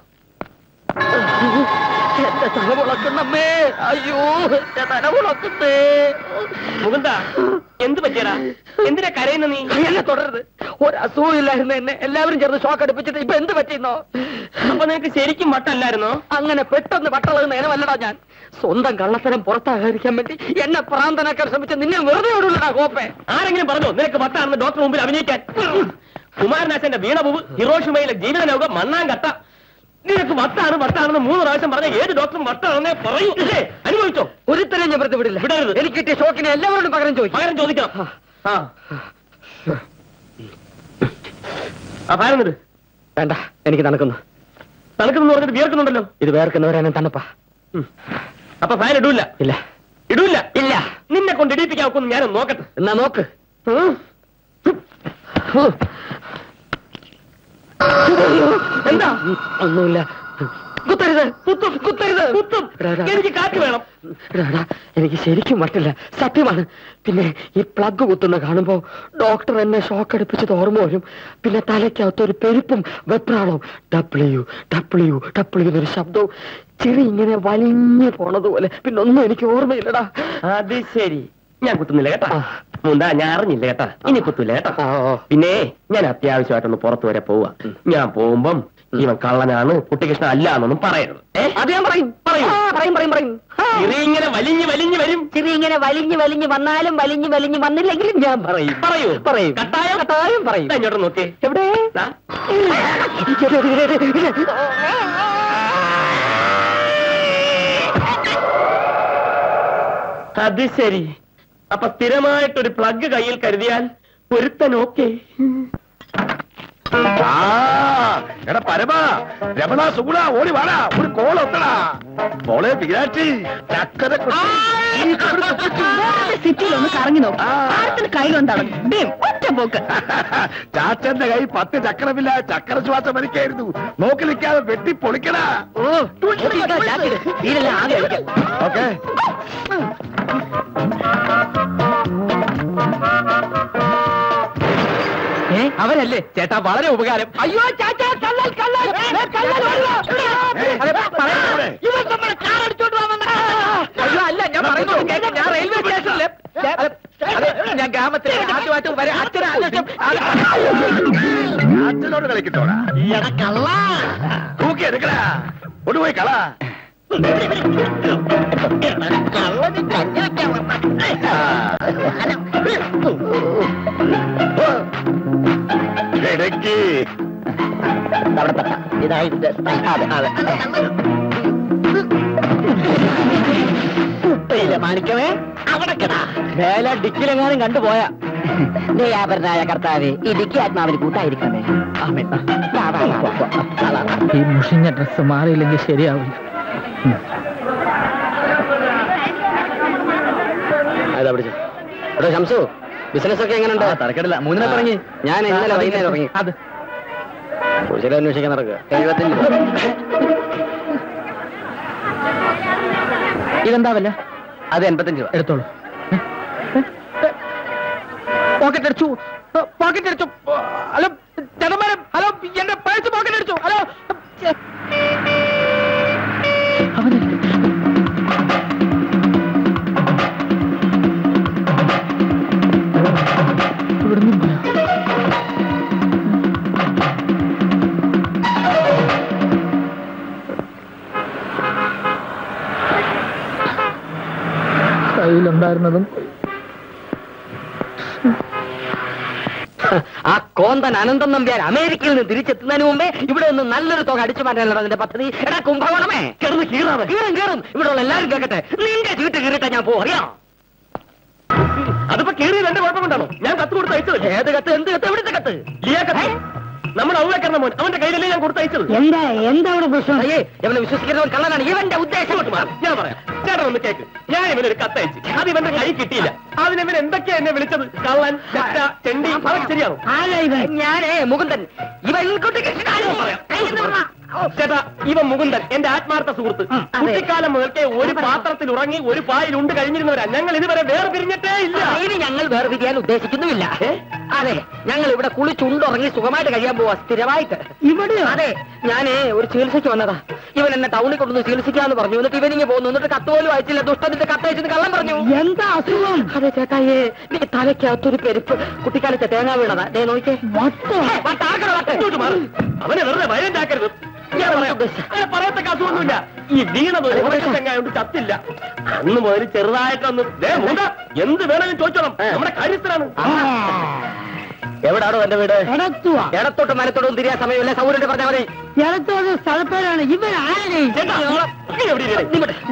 എന്റെ തല മുളക്കുന്നമ്മേ അയ്യോ എന്റെ തല മുളക്കുന്നേ മുകുന്ദ എന്ത് പറ്റിയടാ എന്തിനാ കരയുന്ന നീ എന്നെ തുടരുത് ഒരു അസുഖം ഇല്ലായിരുന്നു എന്നെ എല്ലാവരും ചേർന്ന് ഷോക്ക് അടുപ്പിച്ചിട്ട് ഇപ്പൊ എന്ത് പറ്റിയെന്നോ അപ്പൊ നിനക്ക് ശരിക്കും വട്ടല്ലായിരുന്നോ അങ്ങനെ പെട്ടെന്ന് വട്ടുള്ളത് നേരമല്ലടാ ഞാൻ സ്വന്തം കള്ളത്തരം പുറത്താകാതിരിക്കാൻ വേണ്ടി എന്നെ പ്രാന്തനാക്കാൻ ശ്രമിച്ച നിന്നെ വെറുതെ വിടൂലടാ കോപ്പേ ആരെങ്കിലും പറഞ്ഞോ നിനക്ക് വട്ടാണെന്ന് ഡോക്ടർ മുമ്പിൽ അഭിനയിക്കാൻ കുമാരനാശന്റെ വീണപൂവ് ഹിറോഷിമയിലെ ജീവിതനൗക മണ്ണാങ്കട്ട നിനക്ക് വട്ടാണ് വട്ടാണെന്ന് മൂന്ന് പ്രാവശ്യം പറഞ്ഞ ഏത് ഡോക്ടറും വട്ടാണെന്നേ പറയൂ ഇല്ലേ അനുഭവിച്ചോ ഒരുത്തരം ഞാൻ വെറുതെ വിടില്ല വിടരുത്. എനിക്ക് കിട്ടിയ ഷോക്കിനെ എല്ലാവരോടും പകരം ചോദിക്കും പകരം ചോദിക്കണം ആ ആ പാരുന്നത് വേണ്ട എനിക്ക് തണുക്കുന്നു തണുക്കെന്ന് പറഞ്ഞിട്ട് വിയർക്കുന്നുണ്ടല്ലോ ഇത് വേർക്കുന്നവരാണ് തണുപ്പാ ഉം. അപ്പൊ ഫാൻ ഇടൂല ഇല്ല ഇടൂല ഇല്ല നിന്നെ കൊണ്ട് ഇടിപ്പിക്കാൻ ഒക്കൊന്ന് ഞാനൊന്ന് നോക്കട്ടെ എന്നാ നോക്ക് ഉം. എന്താ ഒന്നുമില്ല കുത്തരുത് കുത്തും കുത്തരുത് കുത്തും എടാ, എടാ. എനിക്ക് കാറ്റ് വേണം എടാ, എടാ, എനിക്ക് ശരിക്കും മട്ടില്ല സത്യമാണ് പിന്നെ ഈ പ്ലഗ് കുത്തുന്ന കാണുമ്പോ ഡോക്ടർ എന്നെ ഷോക്ക് അടുപ്പിച്ചത് ഓർമ്മ വരും പിന്നെ തലയ്ക്കകത്ത് ഒരു പെരുപ്പും വെപ്രാളവും ഡബ്ല്യു ഡബ്ല്യു ഡബ്ല്യു എന്നൊരു ശബ്ദവും ചെറി ഇങ്ങനെ വലിഞ്ഞു പോണതുപോലെ പിന്നെ ഒന്നും എനിക്ക് ഓർമ്മയില്ലടാ അത് ശരി ഞാൻ കുത്തുന്നില്ല കേട്ടാ ആ. മുണ്ടാ ഞാൻ അറിഞ്ഞില്ല കേട്ടാ ഇനി കുത്തൂല കേട്ടാ ആ, ഓ. പിന്നെ ഞാൻ അത്യാവശ്യമായിട്ടൊന്ന് പുറത്തു വരെ പോവാ ഞാൻ പോകുമ്പം ഇവൻ കള്ളനാണ് കുട്ടികൃഷ്ണൻ അല്ല എന്നൊന്നും പറയരുത് ഏ? അത് ഞാൻ പറയും പറയൂ. ആ, പറയും പറയും പറയും ആ. ചിറി ഇങ്ങനെ വലിഞ്ഞു വലിഞ്ഞു വരും ചിരി ഇങ്ങനെ വലിഞ്ഞു വലിഞ്ഞു വന്നാലും വലിഞ്ഞു വലിഞ്ഞു വന്നില്ലെങ്കിലും ഞാൻ പറയും പറയൂ പറയും കട്ടായം കട്ടായം പറയും ദാ ഇങ്ങോട്ട് നോക്കിയേ എവിടെ ദാ. അത് ശരി അപ്പൊ സ്ഥിരമായിട്ടൊരു പ്ലഗ് കയ്യിൽ കരുതിയാൽ ഒരുത്തൻ ഓക്കെ ആ എടാ പരമ രമണ സുഗുണ ഓടി വാടാ ഒരു കോൾ ഒത്തടാ മോളെ മീനാക്ഷി ചക്കര സിറ്റിയിൽ ഒന്ന് കറങ്ങി നോക്കും ആർത്തിന് കയ്യിലുണ്ടാവും ഒറ്റ പോക്ക് ചാച്ചന്റെ കൈ പത്ത് ചക്രമില്ല ചക്ര ശ്വാസം വലിക്കായിരുന്നു നോക്കി നിൽക്കാതെ വെട്ടി പൊളിക്കടാ തീരല്ല ആദ്യം അടിക്കാം. ഓക്കെ ഏ അവരല്ലേ ചേട്ടാ വളരെ ഉപകാരം അയ്യോ ചാച്ചാ കള്ളൽ കള്ളൽ ഏ, കള്ളൽ വന്നു. അതെ, പറയട്ടെ. ഇവൻ നമ്മുടെ കാർ അടിച്ചോണ്ട് വന്നെന്നാ. അയ്യോ അല്ല ഞാൻ പറയുന്നത് കേൾക്ക് ഞാൻ റെയിൽവേ സ്റ്റേഷനില് അതെ, അതെ, ഞാൻ ഗ്രാമത്തിലെ ആദ്യമായിട്ട് വരെ അച്ഛനെ അന്വേഷിച്ചു അച്ഛനോട് കളിക്കട്ടോടാ തൂക്കി എടുക്കടാ കൊണ്ടുപോയി കള ഇടയ്ക്ക് മാണിക്കമേ വേല ഡിക്കിലെങ്ങാനും കണ്ടുപോയാ ദയാപരനായ കർത്താവ് ഇടുക്കി ആത്മാവിന് കൂട്ടായിരിക്കണമേ ഈ മുഷിഞ്ഞ ഡ്രസ് മാറിയില്ലെങ്കിൽ ശരിയാവില്ല അതാ പിടിച്ചു എടോ ശംസു ബിസിനസ് ഒക്കെ എങ്ങനെയുണ്ട് തരക്കടില്ല മൂന്നിനെ തുടങ്ങി ഞാൻ ഇന്നലെ വൈകുന്നേരം ഇറങ്ങി അത് കുശലം അന്വേഷിക്കാൻ നടക്കുക എഴുപത്തഞ്ച് ഇതെന്താ വല്ല അത് എൺപത്തഞ്ച് രൂപ എടുത്തോളൂ പോക്കറ്റ് അടിച്ചു പോക്കറ്റ് അടിച്ചു ഹലോ ചേട്ടന്മാരെ ഹലോ എന്റെ പേഴ്സ് പോക്കറ്റ് അടിച്ചു ഹലോ അവനല്ലേ ഇവിടുന്ന് പോയോ? കയ്യിലുണ്ടായിരുന്നതും ആ കോന്തൻ അനന്തൻ നമ്പ്യാർ അമേരിക്കയിൽ നിന്ന് തിരിച്ചെത്തുന്നതിന് മുമ്പേ ഇവിടെ നിന്ന് നല്ലൊരു തുക അടിച്ചു മാറ്റാനുള്ള അതിന്റെ പദ്ധതി എടാ കുംഭകോണമേ കയറുന്നു കീറാതെ കീറും കീറും ഇവിടെ ഉള്ള എല്ലാവരും കേൾക്കട്ടെ നിന്റെ ചീട്ട് കീറിട്ടാ ഞാൻ പോവും അറിയാം അതിപ്പോ കീറിയത് എന്റെ കുഴപ്പം കൊണ്ടാണോ ഞാൻ കത്ത് കൊടുത്ത് അയച്ചത് ഏത് കത്ത് എന്ത് കത്ത് എവിടുത്തെ കത്ത് ലിയാ കത്ത് നമ്മുടെ ഔവേക്കറിന്റെ മോൻ അവന്റെ കയ്യിലല്ലേ ഞാൻ കൊടുത്തയച്ചത് എന്താ എന്താ അവിടെ പ്രശ്നം അയ്യേ ഇവനെ വിശ്വസിക്കുന്നവൻ കള്ളനാണ് ഇവന്റെ ഉദ്ദേശം ഇങ്ങോട്ട് മാറ്. ഞാൻ പറയാം ചേട്ടൻ ഒന്ന് കേക്ക് ഞാൻ ഇവനൊരു കത്തയച്ചു അത് ഇവന്റെ കൈ കിട്ടിയില്ല അതിന് ഇവൻ എന്തൊക്കെയാ എന്നെ വിളിച്ചത് കള്ളൻ ചെറ്റ ചെണ്ടി അതൊക്കെ ശരിയാണോ ആരാ ഇവൻ ഞാനേ മുകുന്ദൻ ഇവൻ കുട്ടി കൃഷ്ണനാണ്. കയ്യിൽ നിന്ന് ഓ, ചേട്ടാ ഇവൻ മുകുന്ദൻ എന്റെ ആത്മാർത്ഥ സുഹൃത്ത് കുട്ടിക്കാലം മുതൽക്കേ ഒരു പാത്രത്തിൽ ഉറങ്ങി ഒരു പായിൽ ഉണ്ട് കഴിഞ്ഞിരുന്നവരാ ഞങ്ങൾ ഇതുവരെ വേറെ പിരിഞ്ഞിട്ടേ ഇല്ല ഇനി ഞങ്ങൾ വേറെ പിരിയാൻ ഉദ്ദേശിക്കുന്നുമില്ല അതെ ഞങ്ങൾ ഇവിടെ കുളിച്ചുണ്ടുറങ്ങി സുഖമായിട്ട് കഴിയാൻ പോവാ സ്ഥിരമായിട്ട് ഇവിടെയോ അതെ ഞാനേ ഒരു ചികിത്സയ്ക്ക് വന്നതാ ഇവൻ എന്നെ ടൗണിൽ കൊണ്ടുവന്ന് ചികിത്സിക്കാന്ന് പറഞ്ഞു എന്നിട്ട് ഇവനിങ്ങ് പോകുന്നു എന്നിട്ട് കത്ത് പോലും അയച്ചില്ല ദുഷ്ടത്തിന്റെ കത്തയച്ചെന്ന് കള്ളം പറഞ്ഞു എന്താ അസുഖം അതെ ചേട്ടായേ നീ തലയ്ക്കകത്തൊരു പെരുപ്പ് കുട്ടിക്കാലത്തെ തേങ്ങ വീണതാ ദേ നോക്കിയേ വട്ടോ അവനെ വെറുതെ വയലുണ്ടാക്കരുത് പറയത്തക്ക അസുഖമൊന്നുമില്ല ഈ വീണത് തെങ്ങായോണ്ട് ചത്തില്ല അന്ന് മുതൽ ചെറുതായിട്ടൊന്ന് ദേ മൂടാ, എന്ത് വേണമെങ്കിലും ചോദിച്ചോണം നമ്മുടെ കാര്യത്തിലാണ് എവിടാണോ എന്റെ വീട് എടത്തുവാ ഇടത്തോട്ട് മലത്തോട്ടും തിരിയാൻ സമയമില്ല സൗകര്യം പറഞ്ഞാൽ മതി എടത്തോട് സ്ഥലപ്പേരാണ് ഇവൻ ആരെ ചേട്ടാ, നീ എവിടെ ഇരിക്കണേ? നീ ഇവിടെ.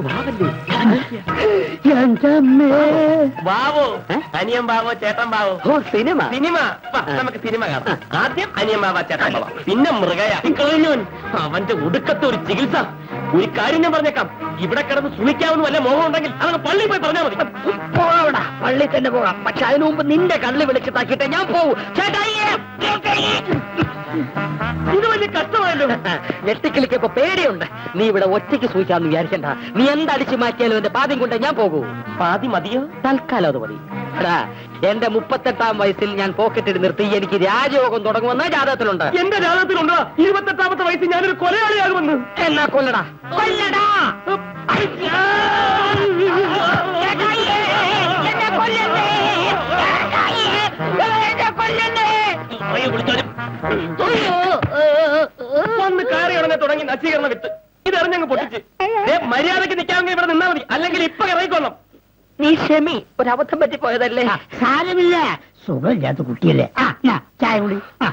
എന്റെ അമ്മേ ബാവോ അനിയൻ ബാവോ ചേട്ടൻ ബാവോ ഓ സിനിമ സിനിമ വാ, നമുക്ക് സിനിമ കാണാം ആദ്യം അനിയൻ ബാവ ചേട്ടൻ ബാവ പിന്നെ മൃഗയ കളഞ്ഞവൻ അവന്റെ ഒടുക്കത്തെ ഒരു ചികിത്സ ഒരു കാര്യം ഞാൻ പറഞ്ഞേക്കാം ഇവിടെ കിടന്ന് സുഖിക്കാവുന്ന വല്ല മോഹം ഉണ്ടെങ്കിൽ അതങ്ങ് പള്ളി പോയി പറഞ്ഞാൽ മതി പോടാ പള്ളി തന്നെ പോകാം പക്ഷെ അതിനു മുമ്പ് നിന്റെ കള്ളി വിളിച്ച് താക്കിയിട്ട് ഞാൻ പോവും ചേട്ടായിയെ, ചേട്ടായിയെ. ഇത് വലിയ കഷ്ടമായല്ലോ ഞെട്ടിക്കിളിക്കപ്പോ പേടിയുണ്ട് നീ ഇവിടെ ഒറ്റയ്ക്ക് സൂചിക്കാന്ന് വിചാരിക്കണ്ട നീ എന്തടിച്ചു മാറ്റിയാലും എന്റെ പാദ്യം കൊണ്ട് ഞാൻ പോകൂ പാതി മതിയോ തൽക്കാലം അത് മതി എടാ, എന്റെ മുപ്പത്തെട്ടാം വയസ്സിൽ ഞാൻ പോക്കറ്റ് നിർത്തി എനിക്ക് രാജയോഗം തുടങ്ങുമെന്ന ജാതകത്തിലുണ്ട് എന്റെ ജാതകത്തിലുണ്ടോ ഇരുപത്തെട്ടാമത്തെ വയസ്സിൽ ഞാനൊരു കൊലയാളിയാകുമെന്ന് എന്നാ കൊല്ലടാ കൊല്ലടാ വന്ന് കയറി ഉടനെ തുടങ്ങി നശീകരണ വിത്ത് ഇതെറിഞ്ഞങ്ങ് പൊട്ടിച്ച് ദേ, മര്യാദയ്ക്ക് നിൽക്കാമെങ്കിൽ ഇവിടെ നിന്നാ മതി അല്ലെങ്കിൽ ഇപ്പൊ ഇറങ്ങിക്കൊള്ളാം നീ ക്ഷമി ഒരു അബദ്ധം പറ്റിപ്പോയതല്ലേ സാരമില്ല സുഖമില്ലാത്ത കുട്ടിയല്ലേ ആ ഞാ, ചായ കുടി ആ.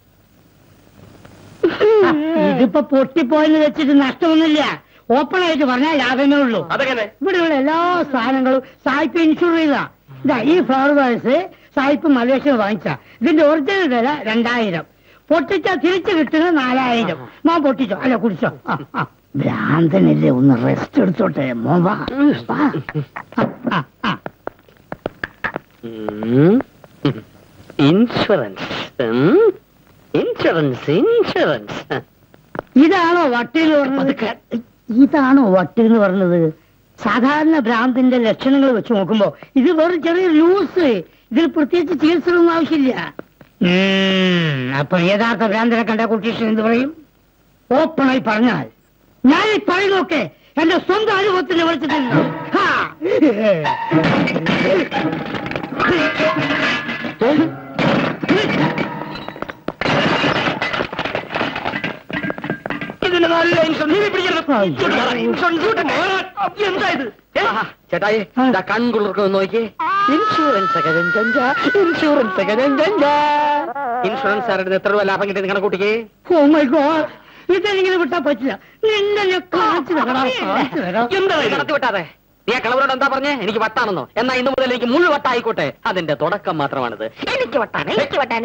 ആ, ഇതിപ്പോ പൊട്ടിപ്പോയെന്ന് വെച്ചിട്ട് നഷ്ടമൊന്നുമില്ല ഓപ്പൺ ആയിട്ട് പറഞ്ഞാൽ ലാഭമേ ഉള്ളൂ അതെങ്ങനെ ഇവിടെയുള്ള എല്ലാ സാധനങ്ങളും സായിപ്പ് ഇൻഷുർ ചെയ്താ ഇതാ ഈ ഫ്ലവർ വേഴ്സ് സായിപ്പ് മലേഷ്യ വാങ്ങിച്ച ഇതിന്റെ ഒറിജിനൽ വില രണ്ടായിരം പൊട്ടിച്ച തിരിച്ചു കിട്ടുന്നത് നാലായിരം മോൻ പൊട്ടിച്ചോ അല്ല കുടിച്ചോ ആ, ആ. ഭ്രാന്തനല്ലേ ഒന്ന് റെസ്റ്റ് എടുത്തോട്ടെ മോൻ വാ വാ. ആ, ആ, ആ. ഇൻഷുറൻസ് ഇൻഷുറൻസ് ഇൻഷുറൻസ് ഇതാണോ വട്ട് എന്ന് പറഞ്ഞത് ഇതാണോ വട്ട് എന്ന് പറഞ്ഞത് സാധാരണ ഭ്രാന്തിന്റെ ലക്ഷണങ്ങൾ വെച്ച് നോക്കുമ്പോ ഇത് വെറും ചെറിയ ലൂസ് ഇതിൽ പ്രത്യേകിച്ച് ചികിത്സകളൊന്നും ആവശ്യമില്ല ഉം, അപ്പൊ യഥാർത്ഥ ഭ്രാന്തനെ കണ്ട കുട്ടീഷൻ എന്ത് പറയും ഓപ്പണായി പറഞ്ഞാൽ ഞാൻ ഈ പറയുന്നൊക്കെ എന്റെ സ്വന്തം അനുഭവത്തിന് വിളിച്ചിട്ടുണ്ട് ഹാ. ഇതിന് നല്ല ഇൻഷുറൻസ് നീ പിടിക്കരുത് ഇങ്ങോട്ട് മാറ്. ഇൻഷുറൻസ് ഇങ്ങോട്ട് മാറാൻ. എന്താ ഇത് ഏ? ചേട്ടായി ഇതാ കൺകുളിർക്ക് നോക്കിയേ ഇൻഷുറൻസ് ഒക്കെ ജഞ്ചഞ്ച, ഇൻഷുറൻസ് ഒക്കെ ജഞ്ചഞ്ച. ഇൻഷുറൻസ് ആരുടെ എത്ര രൂപ ലാഭം കിട്ടി നിങ്ങളുടെ കുട്ടിക്ക് ഓ മൈ ഗോഡ് ഇതെങ്ങനെ വിട്ടാ പറ്റില്ല നിന്നെ ഞാൻ കാണിച്ചു തരാം കാണിച്ചു തരാം എന്താ ഇത്? നടത്തി വിട്ടാതെ നീ ആ കളവരോട് എന്താ പറഞ്ഞേ എനിക്ക് വട്ടാണെന്നോ എന്നാ ഇന്ന് മുതൽ എനിക്ക് മുഴു വട്ടായിക്കോട്ടെ അതിന്റെ തുടക്കം മാത്രമാണിത് എനിക്ക് വട്ടാണ് എനിക്ക് വട്ടാണ്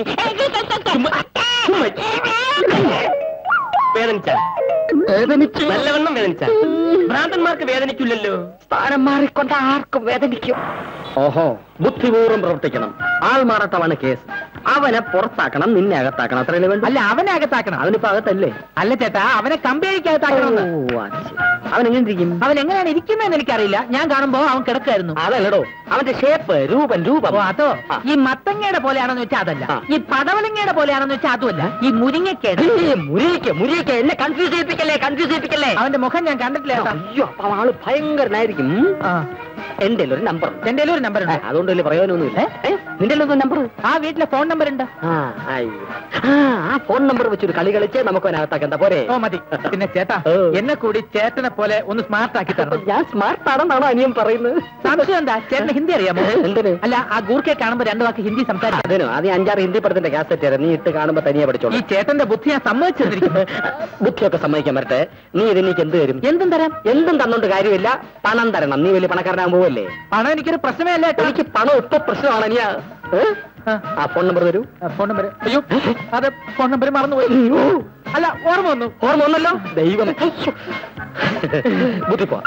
വേദനിച്ചാൽ വേദനിച്ചു നല്ലവണ്ണം വേദനിച്ചാൽ ഭ്രാന്തന്മാർക്ക് വേദനിക്കില്ലല്ലോ സ്ഥാനം മാറിക്കൊണ്ട ആർക്കും വേദനിക്കും ഓഹോ ബുദ്ധിപൂർവ്വം പ്രവർത്തിക്കണം ആൾ മാറട്ടമാണ് കേസ് അവനെ പുറത്താക്കണം നിന്നെ അകത്താക്കണം അത്രയല്ലേ വേണ്ട അല്ല അവനെ അകത്താക്കണം അവനിപ്പോ അകത്തല്ലേ അല്ല ചേട്ടാ അവനെ കമ്പനിക്കകത്താക്കണമെന്ന് ഓ, അത് ശരി. അവൻ എങ്ങനെ ഇരിക്കും അവൻ എങ്ങനെയാണ് ഇരിക്കുന്നതെന്ന് എനിക്കറിയില്ല ഞാൻ കാണുമ്പോ അവൻ കിടക്കായിരുന്നു അതല്ലടോ അവന്റെ ഷേപ്പ് രൂപൻ രൂപം ഓ അതോ ആ. ഈ മത്തങ്ങയുടെ പോലെയാണെന്ന് വെച്ചാൽ അതല്ല ആ. ഈ പടവലങ്ങയുടെ പോലെയാണെന്ന് വെച്ചാൽ അതുമല്ല ഈ മുരിങ്ങക്കേട് മുരിക്ക മുരിക്ക എന്നെ കൺഫ്യൂസ് ചെയ്യിപ്പിക്കല്ലേ കൺഫ്യൂസ് ചെയ്യിപ്പിക്കല്ലേ അവന്റെ മുഖം ഞാൻ കണ്ടിട്ടില്ല ചേട്ടാ അയ്യോ അപ്പൊ ആള് ഭയങ്കരനായിരിക്കും ആ. എന്റെ ഒരു നമ്പർ എന്റെ ഒരു നമ്പർ ഉണ്ട് അതുകൊണ്ട് വലിയ പ്രയോജനമൊന്നുമില്ല ഏ? നിന്റെ ഒരു നമ്പർ ആ വീട്ടിലെ ഫോൺ നമ്പർ ഉണ്ട് ആ അയ്യോ. ആ ആ ഫോൺ നമ്പർ വെച്ചൊരു കളി കളിച്ച് നമുക്ക് അതിനകത്താക്കണ്ട പോരെ ഓ മതി പിന്നെ ചേട്ടാ ഓ. എന്നെ കൂടി ചേട്ടനെ പോലെ ഒന്ന് സ്മാർട്ട് ആക്കി അപ്പൊ തരണം ഞാൻ സ്മാർട്ട് ആണെന്നാണോ അനിയൻ പറയുന്നത് സംശയം എന്താ ചേട്ടന് ഹിന്ദി അറിയാമോ എന്തിന് അല്ല ആ ഗൂർക്കെ കാണുമ്പോ രണ്ടു വാക്ക് ഹിന്ദി സംസാരിക്കാം അതിനോ അത് ഈ അഞ്ചാറ് ഹിന്ദി പടത്തിന്റെ കാസറ്റ് തരാം നീ ഇട്ട് കാണുമ്പോ തനിയെ ഈ പഠിച്ചോളൂ ചേട്ടന്റെ ബുദ്ധി ഞാൻ സമ്മതിച്ചു തന്നിരിക്കുന്നു ബുദ്ധിയൊക്കെ സമ്മതിക്കാൻ വരട്ടെ നീ ഇതിനേക്ക് എന്ത് തരും എന്തും തരാം എന്തും തന്നോണ്ട് കാര്യമില്ല പണം തരണം നീ വലിയ പണക്കാരനാകാൻ പോവല്ലേ പണം എനിക്കൊരു പ്രശ്നമേ അല്ല കേട്ടോ എനിക്ക് പണം ഇപ്പൊ പ്രശ്നമാണ് നീ ആ, ആ ഫോൺ നമ്പർ തരൂ ആ, ഫോൺ നമ്പർ അയ്യോ അത് ഫോൺ നമ്പർ മറന്നുപോയി അല്ല ഓർമ്മ വന്നു ഓർമ്മ ഒന്നല്ലോ ദൈവം ബുദ്ധി പോ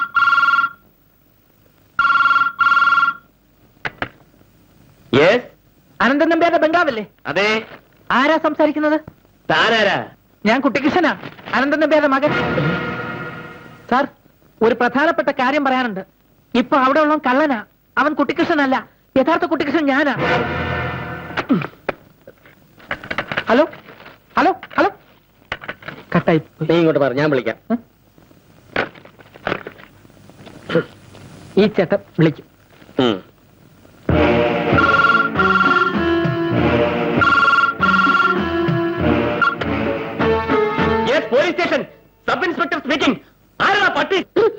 യെസ് അനന്തൻ നമ്പ്യാരുടെ ബംഗാവല്ലേ അതെ ആരാ സംസാരിക്കുന്നത് താനാരാ ഞാൻ കുട്ടിക്കൃഷ്ണനാ അനന്തൻ നമ്പ്യാരുടെ മകൻ സാർ ഒരു പ്രധാനപ്പെട്ട കാര്യം പറയാനുണ്ട് ഇപ്പൊ അവിടെ ഉള്ള കള്ളനാ അവൻ കുട്ടിക്കൃഷ്ണനല്ല യഥാർത്ഥ കുട്ടിക്കൃഷ്ണൻ ഞാനാ ഹലോ ഹലോ ഹലോ കട്ടായി പോയി. നീ ഇങ്ങോട്ട് പറ ഞാൻ വിളിക്കാം ഈ ചേട്ടൻ വിളിക്കും ഉം. Police station sub inspector speaking ആരാ പട്ടി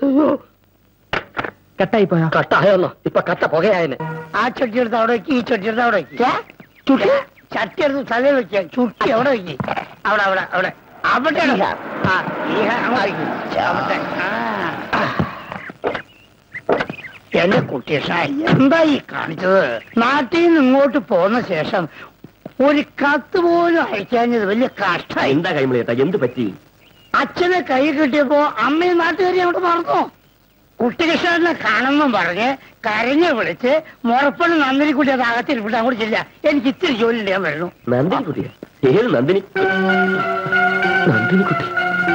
കട്ടായി പോയോ കട്ടായോന്നോ ഇപ്പൊ കട്ട പുകയായന് ആ ചട്ടി എടുത്ത് അവിടെ വെക്ക് ഈ ചട്ടി എടുത്ത് അവിടെ വെക്ക് ചുട്ടി ചട്ടി എടുത്ത് തലയിൽ വെക്ക ചുട്ടി അവിടെ വെക്ക് അവിടെ അവിടെ അവിടെ അവിടെ ആ ഈ അങ്ങോട്ട് വെക്ക്. അവിടെ. ആ. എന്റെ കുട്ടിയഷ എന്താ ഈ കാണിച്ചത് നാട്ടിൽ നിന്ന് ഇങ്ങോട്ട് പോന്ന ശേഷം ഒരു കത്ത് പോലും അയക്കാഞ്ഞത് വലിയ കഷ്ടായി എന്താ കൈമളിയേട്ടാ എന്ത് പറ്റി അച്ഛനെ കൈ കിട്ടിയപ്പോ അമ്മയും നാട്ടുകാരി അങ്ങോട്ട് മറന്നു കുട്ടികൃഷ്ണനെ കാണുമെന്നും പറഞ്ഞ് കരഞ്ഞു വിളിച്ച് മുറപ്പണ് നന്ദിനിക്കുട്ടി അത് അകത്തിരിപ്പിട്ട് അങ്ങോട്ട് ചെല്ല എനിക്ക് ഇത്തിരി ജോലി ചെയ്യാൻ വരുന്നു നന്ദിനി കുട്ടിയാ ഏത് നന്ദിനി നന്ദിനി കുട്ടി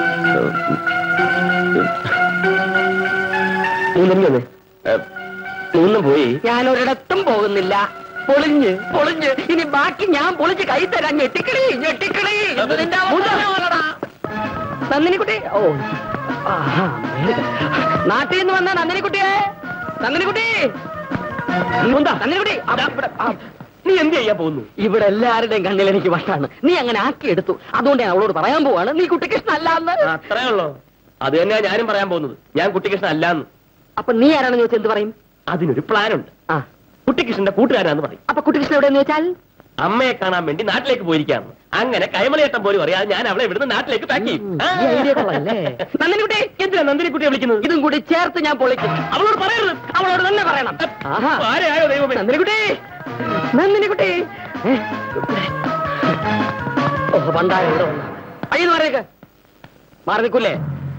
മൂന്നേ മൂന്നും പോയി ഞാൻ ഒരിടത്തും പോകുന്നില്ല പൊളിഞ്ഞ് പൊളിഞ്ഞ് ഇനി ബാക്കി ഞാൻ പൊളിച്ച് കൈ തരാൻ ഞെട്ടിക്കണേ ഞെട്ടിക്കണേ ഇത് നിന്റെ അവസാനമാണെടാ. നന്ദിനി കുട്ടി ഓ ആഹാ, വേഗം. നാട്ടിൽ നിന്ന് വന്ന നന്ദിനി കുട്ടിയെ നന്ദിനി കുട്ടി എന്താ നന്ദിനി കുട്ടി അതാ ഇവിടെ, ആ, നീ എന്ത് ചെയ്യാൻ പോകുന്നു ഇവിടെ എല്ലാവരുടെയും കണ്ണിൽ എനിക്ക് വട്ടാണ് നീ അങ്ങനെ ആക്കിയെടുത്തു അതുകൊണ്ട് ഞാൻ അവളോട് പറയാൻ പോവാണ് നീ കുട്ടികൃഷ്ണൻ അല്ലാന്ന് അത്രേ ഉള്ളൂ അത് തന്നെയാ ഞാനും പറയാൻ പോകുന്നത് ഞാൻ കുട്ടിക്കൃഷ്ണൻ അല്ലാന്ന് അപ്പൊ നീ ആരാണെന്ന് ചോദിച്ചാൽ എന്ത് പറയും അതിനൊരു പ്ലാൻ ഉണ്ട് ആ കുട്ടിക്കൃഷ്ണന്റെ കൂട്ടുകാരാന്ന് പറയും അപ്പൊ കുട്ടികൃഷ്ണൻ എവിടെയെന്ന് വെച്ചാൽ അമ്മയെ കാണാൻ വേണ്ടി നാട്ടിലേക്ക് പോയിരിക്കാന്ന് അങ്ങനെ കൈമളയേട്ടൻ പോലും അറിയാതെ ഞാൻ അവളെ ഇവിടുന്ന് നാട്ടിലേക്ക് പാക്ക് ചെയ്യും ആ. ഈ idea കൊള്ളാമല്ലേ? നന്ദിനിക്കുട്ടി എന്തിനാ നന്ദിനിക്കുട്ടിയെ വിളിക്കുന്നത് ഇതും കൂടി ചേർത്ത് ഞാൻ പൊളിക്കും അവളോട് പറയരുത് അവളോട് തന്നെ പറയണം ആഹാ. ആരെയായോ ദൈവമേ നന്ദിനിക്കുട്ടി നന്ദിനിക്കുട്ടി ഏ? ഓ പണ്ടായ ഇവിടെ വന്നു അയ്യോ മാറിയേക്ക് മാറി നിൽക്കൂലേ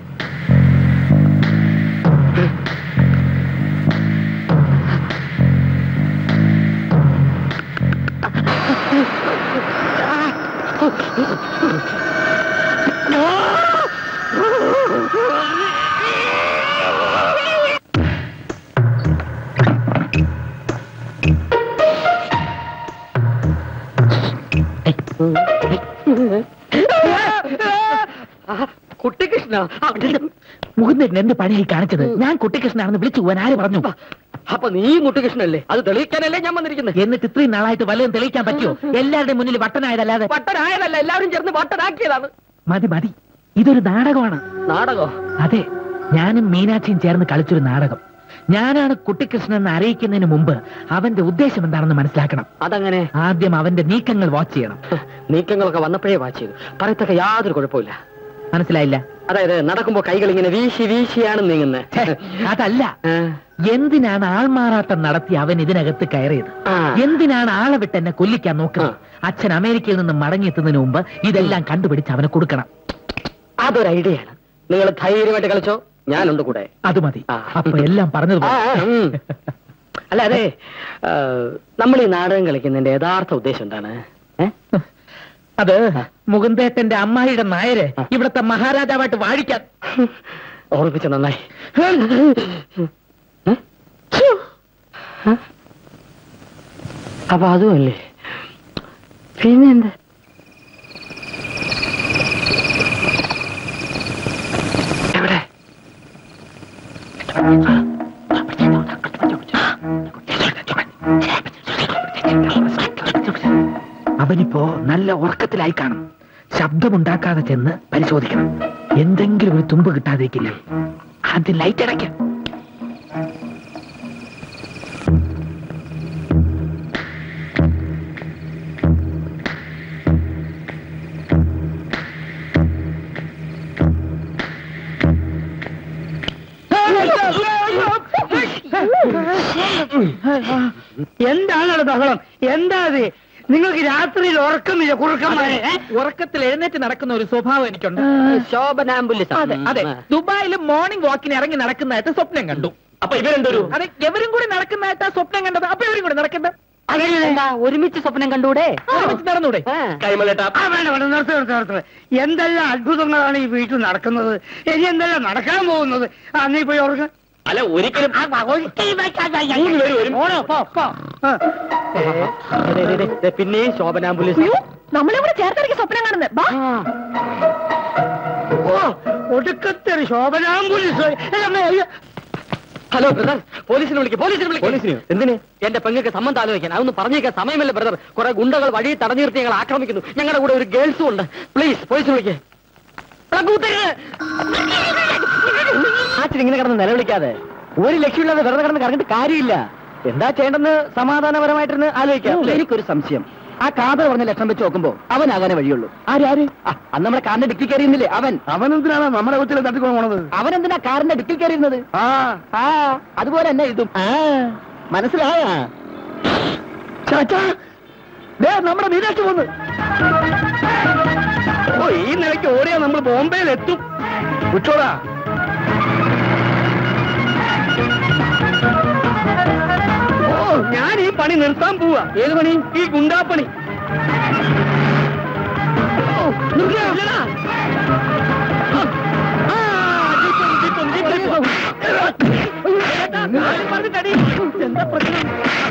കുട്ടികൃഷ്ണ മുകുന്ദൻ എന്ത് പണിയായി കാണിച്ചത് ഞാൻ കുട്ടിക്കൃഷ്ണനാണെന്ന് വിളിച്ചു പോവാൻ ആര് പറഞ്ഞു അപ്പൊ നീ കുട്ടികൃഷ്ണല്ലേ അത് തെളിയിക്കാനല്ലേ ഞാൻ വന്നിരിക്കുന്നത് എന്നിട്ട് ഇത്രയും നാളായിട്ട് വല്ലതും തെളിയിക്കാൻ പറ്റുമോ എല്ലാവരുടെയും മുന്നിൽ വട്ടനായതല്ലാതെ വട്ടനായതല്ല എല്ലാവരും ചേർന്ന് വട്ടനാക്കിയതാണ് മതി മതി ഇതൊരു നാടകമാണ് നാടകോ അതെ ഞാനും മീനാക്ഷിയും ചേർന്ന് കളിച്ചൊരു നാടകം ഞാനാണ് കുട്ടിക്കൃഷ്ണൻ എന്ന് അറിയിക്കുന്നതിന് മുമ്പ് അവന്റെ ഉദ്ദേശം എന്താണെന്ന് മനസ്സിലാക്കണം അതങ്ങനെ ആദ്യം അവന്റെ നീക്കങ്ങൾ വാച്ച് ചെയ്യണം നീക്കങ്ങളൊക്കെ വന്നപ്പോഴേ വാച്ച് ചെയ്തു പറയത്തക്ക യാതൊരു കുഴപ്പമില്ല മനസ്സിലായില്ല അതായത് നടക്കുമ്പോ കൈകൾ ഇങ്ങനെ വീശി വീശിയാണ് ഛെ, നീങ്ങുന്നത് അതല്ല എന്തിനാണ് ആൾമാറാട്ടം നടത്തി അവൻ ഇതിനകത്ത് കയറിയത് ആ. എന്തിനാണ് ആളെ വിട്ട് എന്നെ കൊല്ലിക്കാൻ നോക്കുന്നത് അച്ഛൻ അമേരിക്കയിൽ നിന്ന് മടങ്ങിയെത്തുന്നതിന് മുമ്പ് ഇതെല്ലാം കണ്ടുപിടിച്ച് അവനെ കൊടുക്കണം അതൊരു ഐഡിയയാണ് നിങ്ങൾ ധൈര്യമായിട്ട് കളിച്ചോ ഞാനുണ്ട് കൂടെ അത് മതി ആ. അപ്പൊ എല്ലാം പറഞ്ഞത് ആ, ആ, ഉം. അല്ല അതെ ആ, നമ്മൾ ഈ നാടകം കളിക്കുന്നതിന്റെ യഥാർത്ഥ ഉദ്ദേശം എന്താണ് ഏ? അത് മുകുന്ദേട്ടന്റെ അമ്മായിയുടെ നായര് ഇവിടത്തെ മഹാരാജാവായിട്ട് വാഴിക്കാൻ ഓർമ്മിച്ച നന്നായി ഏ? ആ? അപ്പൊ അതുമല്ലേ പിന്നെന്താ എവിടെ അവനിപ്പോ നല്ല ഉറക്കത്തിലായി കാണും ശബ്ദമുണ്ടാക്കാതെ ചെന്ന് പരിശോധിക്കണം എന്തെങ്കിലും ഒരു തുമ്പ് കിട്ടാതിരിക്കില്ല ആദ്യം ലൈറ്റ് അടയ്ക്കാം എന്താണ് ബഹളം എന്താ അത് നിങ്ങൾക്ക് രാത്രിയിൽ ഉറക്കമില്ല കുറുക്കന്മാരെ ഏ? ഉറക്കത്തിൽ എഴുന്നേറ്റ് നടക്കുന്ന ഒരു സ്വഭാവം എനിക്കുണ്ട് ശോഭനാമ്പുലിസം അതെ അതെ ദുബായിൽ മോർണിംഗ് വാക്കിന് ഇറങ്ങി നടക്കുന്നതായിട്ട് സ്വപ്നം കണ്ടു അപ്പൊ ഇവരെന്തൊരു അതെ എവരും കൂടി നടക്കുന്നതായിട്ടാ സ്വപ്നം കണ്ടത് അപ്പൊ ഇവരും കൂടി നടക്കണ്ട അതെങ്ങനെ? ഒരുമിച്ച് സ്വപ്നം കണ്ടൂടെ ഒരുമിച്ച് നടന്നൂടെ കൈമലേട്ടാ ആ വേണ്ട വേണ്ട നിർത്ത് നിർത്ത് നിർത്ത് എന്തെല്ലാം അത്ഭുതങ്ങളാണ് ഈ വീട്ടിൽ നടക്കുന്നത് ഇനി എന്തെല്ലാം നടക്കാൻ പോകുന്നത് ആ നീ പോയി ഉറങ്ങ അല്ല ഒരിക്കലും മൂന്നുപേരും ഒരു- പോണോ, പോ, പോ. ആ. പിന്നെയും ശോഭനാമ്പുലിസം നമ്മളിവിടെ ചേർത്തിറക്കി സ്വപ്നം കാണുന്നത് ബാ ഓ ഒടുക്കത്തെ ഒരു ശോഭനാമ്പുലി ഹലോ ബ്രദർ പോലീസിനെ വിളിക്കും പോലീസിനെ വിളിക്കും പോലീസിന് എന്തിന് എന്റെ പെങ്ങൾക്ക് സമ്മതം ആലോചിക്കാൻ അതൊന്ന് പറഞ്ഞേക്കാൻ സമയമല്ല ബ്രദർ കുറെ ഗുണ്ടകൾ വഴി തടഞ്ഞു നിർത്തി ഞങ്ങൾ ആക്രമിക്കുന്നു ഞങ്ങളുടെ കൂടെ ഒരു ഗേൾസും ഉണ്ട് പ്ലീസ് പോലീസിനെ വിളിക്കേ ആച്ചിരി ഇങ്ങനെ കിടന്ന് നിലവിളിക്കാതെ ഒരു ലക്ഷ്യമില്ലാതെ വെറുതെ കിടന്ന് കറങ്ങിട്ട് കാര്യമില്ല എന്താ ചെയ്യേണ്ടെന്ന് സമാധാനപരമായിട്ടിരുന്ന് ആലോചിക്കാം എനിക്കൊരു സംശയം ആ കാതർ പറഞ്ഞ ലക്ഷണം വെച്ച് നോക്കുമ്പോ അവനാകാനേ വഴിയുള്ളൂ ആര് ആര് ആ, അന്ന് നമ്മുടെ കാറിന്റെ ഡിക്കി കയറിയുന്നില്ലേ അവൻ അവനെന്തിനാണ് നമ്മുടെ കൊച്ചിലെ തട്ടിക്കൊണ്ട് പോണത് അവൻ എന്തിനാ കാറിന്റെ ഡിക്കി കയറിയിരുന്നത് ആ ആ അതുപോലെ തന്നെ ഇതും മനസ്സിലായ ചാച്ചാ ദേ നമ്മുടെ മീനാക്ഷി വന്ന് ഓ ഈ നിലയ്ക്ക് ഓടിയാ നമ്മൾ ബോംബെയിൽ എത്തും വിട്ടോടാ ഓ ഞാൻ ഈ പണി നിർത്താൻ പോവാ ഏത് പണി ഈ ഗുണ്ടാപ്പണി ഓ, നിർത്തിയോ? ഇല്ലടാ. ആ, ജീപ്പം, ജീപ്പം, ജീപ്പം, ജീപ്പം. ചേട്ടാ, കാര്യം പറഞ്ഞിട്ടടി. എന്താ പ്രശ്നം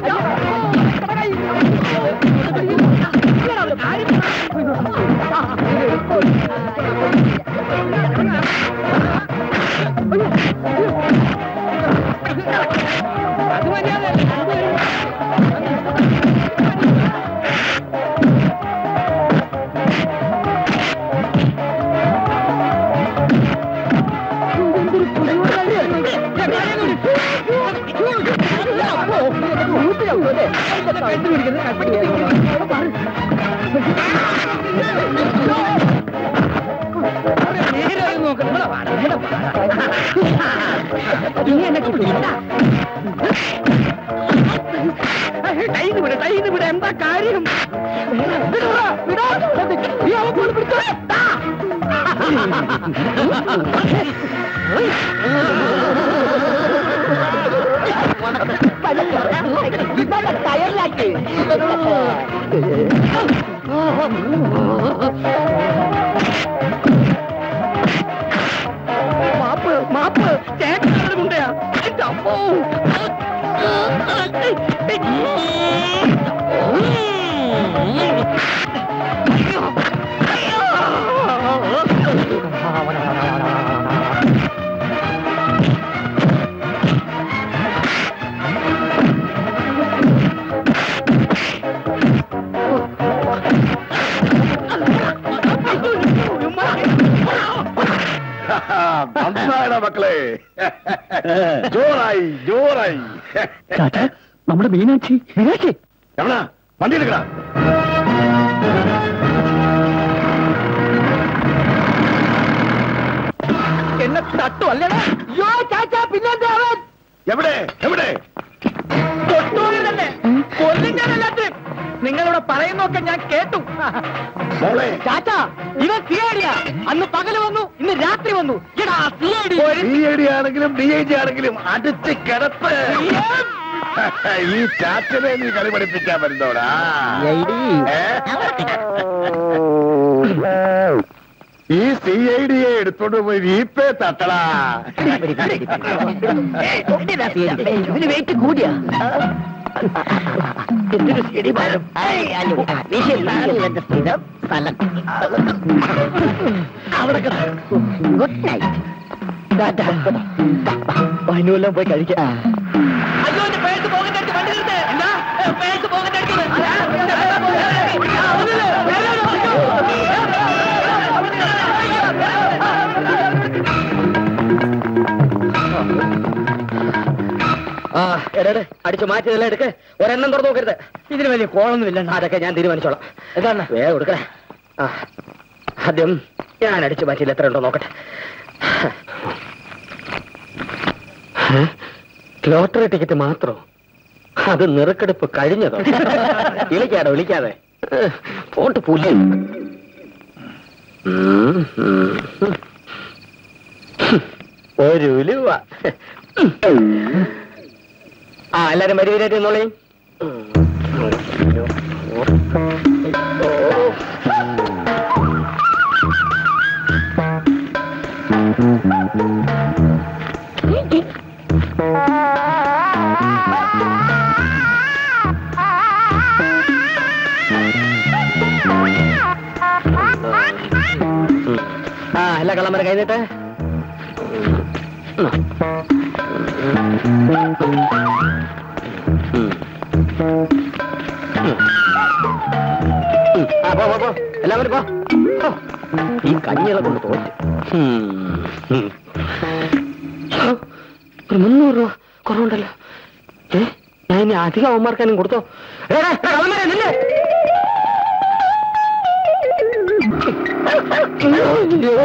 ടൈന്ന് വിട ടൈന്ന് വിട എന്താ കാര്യം വിടടാ, വിടാ. നീ അവൻ കൊണ്ട് പിടിച്ചോ. ദാ. മാപ്പ് മാപ്പ് ചേട്ടനാണ് കൊണ്ടയാ എന്റെ അമ്മോ നന്നായടാ മക്കളെ ജോറായി ജോറായി നമ്മുടെ മീനാക്ഷി മീനാക്ഷി എവിടാ വണ്ടി എടുക്കടാ എന്നെ തട്ടു അല്ലേടാ യോ ചാച്ചാ പിന്നെന്താ അവൻ എവിടെ എവിടെ തൊട്ടൂന്ന് തന്നെ കൊല്ലും ഞാൻ എല്ലാത്തിനും നിങ്ങളിവിടെ പറയുന്നൊക്കെ ഞാൻ കേട്ടു മോളെ ചാച്ചാ ഇവൻ സിഐഡിയാ അന്ന് പകല് വന്നു ഇന്ന് രാത്രി വന്നു എടാ സിഐഡി ഡി ഐ ഡി ആണെങ്കിലും ഡി ഐ ജി ആണെങ്കിലും അടിച്ച് കിടപ്പ് ഈ ചാച്ചനെ നീ കളി പഠിപ്പിക്കാൻ വരുന്നോടാ ഏ? ഈ സി ഐ ഡിയെ എടുത്തോണ്ട് പോയി വീപ്പേ തട്ടടാ ഇവന് വെയിറ്റ് കൂടിയാ എന്തൊരു സിഐഡി ഭാരം ഗുഡ് നൈറ്റ് പനുവെല്ലാം പോയി കഴിക്കാം അയ്യോ എന്റെ പേഴ്സ് പോകട്ടെ വണ്ടി നിർത്ത് എന്താ പേഴ്സ് പോകട്ടെ അടിച്ചു മാറ്റിയതെല്ലാം എടുക്ക് ഒരെണ്ണം തുറന്നു നോക്കരുത് ഇതിന് വലിയ കോളൊന്നുമില്ല അതൊക്കെ ഞാൻ തീരുമാനിച്ചോളാം എന്താണ് വേഗം എടുക്കണേ ആ ആദ്യം ഞാൻ അടിച്ചു മാറ്റിയിൽ എത്ര ഉണ്ടോ നോക്കട്ടെ ഏ? ലോട്ടറി ടിക്കറ്റ് മാത്രം അത് നിറക്കെടുപ്പ് കഴിഞ്ഞതോ വിളിക്കാടോ വിളിക്കാതെ ഏ, പോട്ട് പുല്ല് ഉം, ഉം, ഉം. ഒരു ഉലുവ ആ എല്ലാരും വരിവരായിട്ട് എന്നോളേ ആ എല്ലാ കള്ളമ്മരെ കഴിഞ്ഞിട്ട് ആ പോ പോ, പോ എല്ലാവരും പോ ഓ, ഈ കഞ്ഞികളെ കൊണ്ട് തോറ്റ് ഉം. ഉം. ഛോ, ഒരു മുന്നൂറ് രൂപ കുറവുണ്ടല്ലോ ഏ ഞാൻ ഇനി അധികം അവന്മാർക്കാനും കൊടുത്തോ ഏ, ഏ, ഏ, കള്ളന്മാരെ, നില്ല്. അയ്യോ.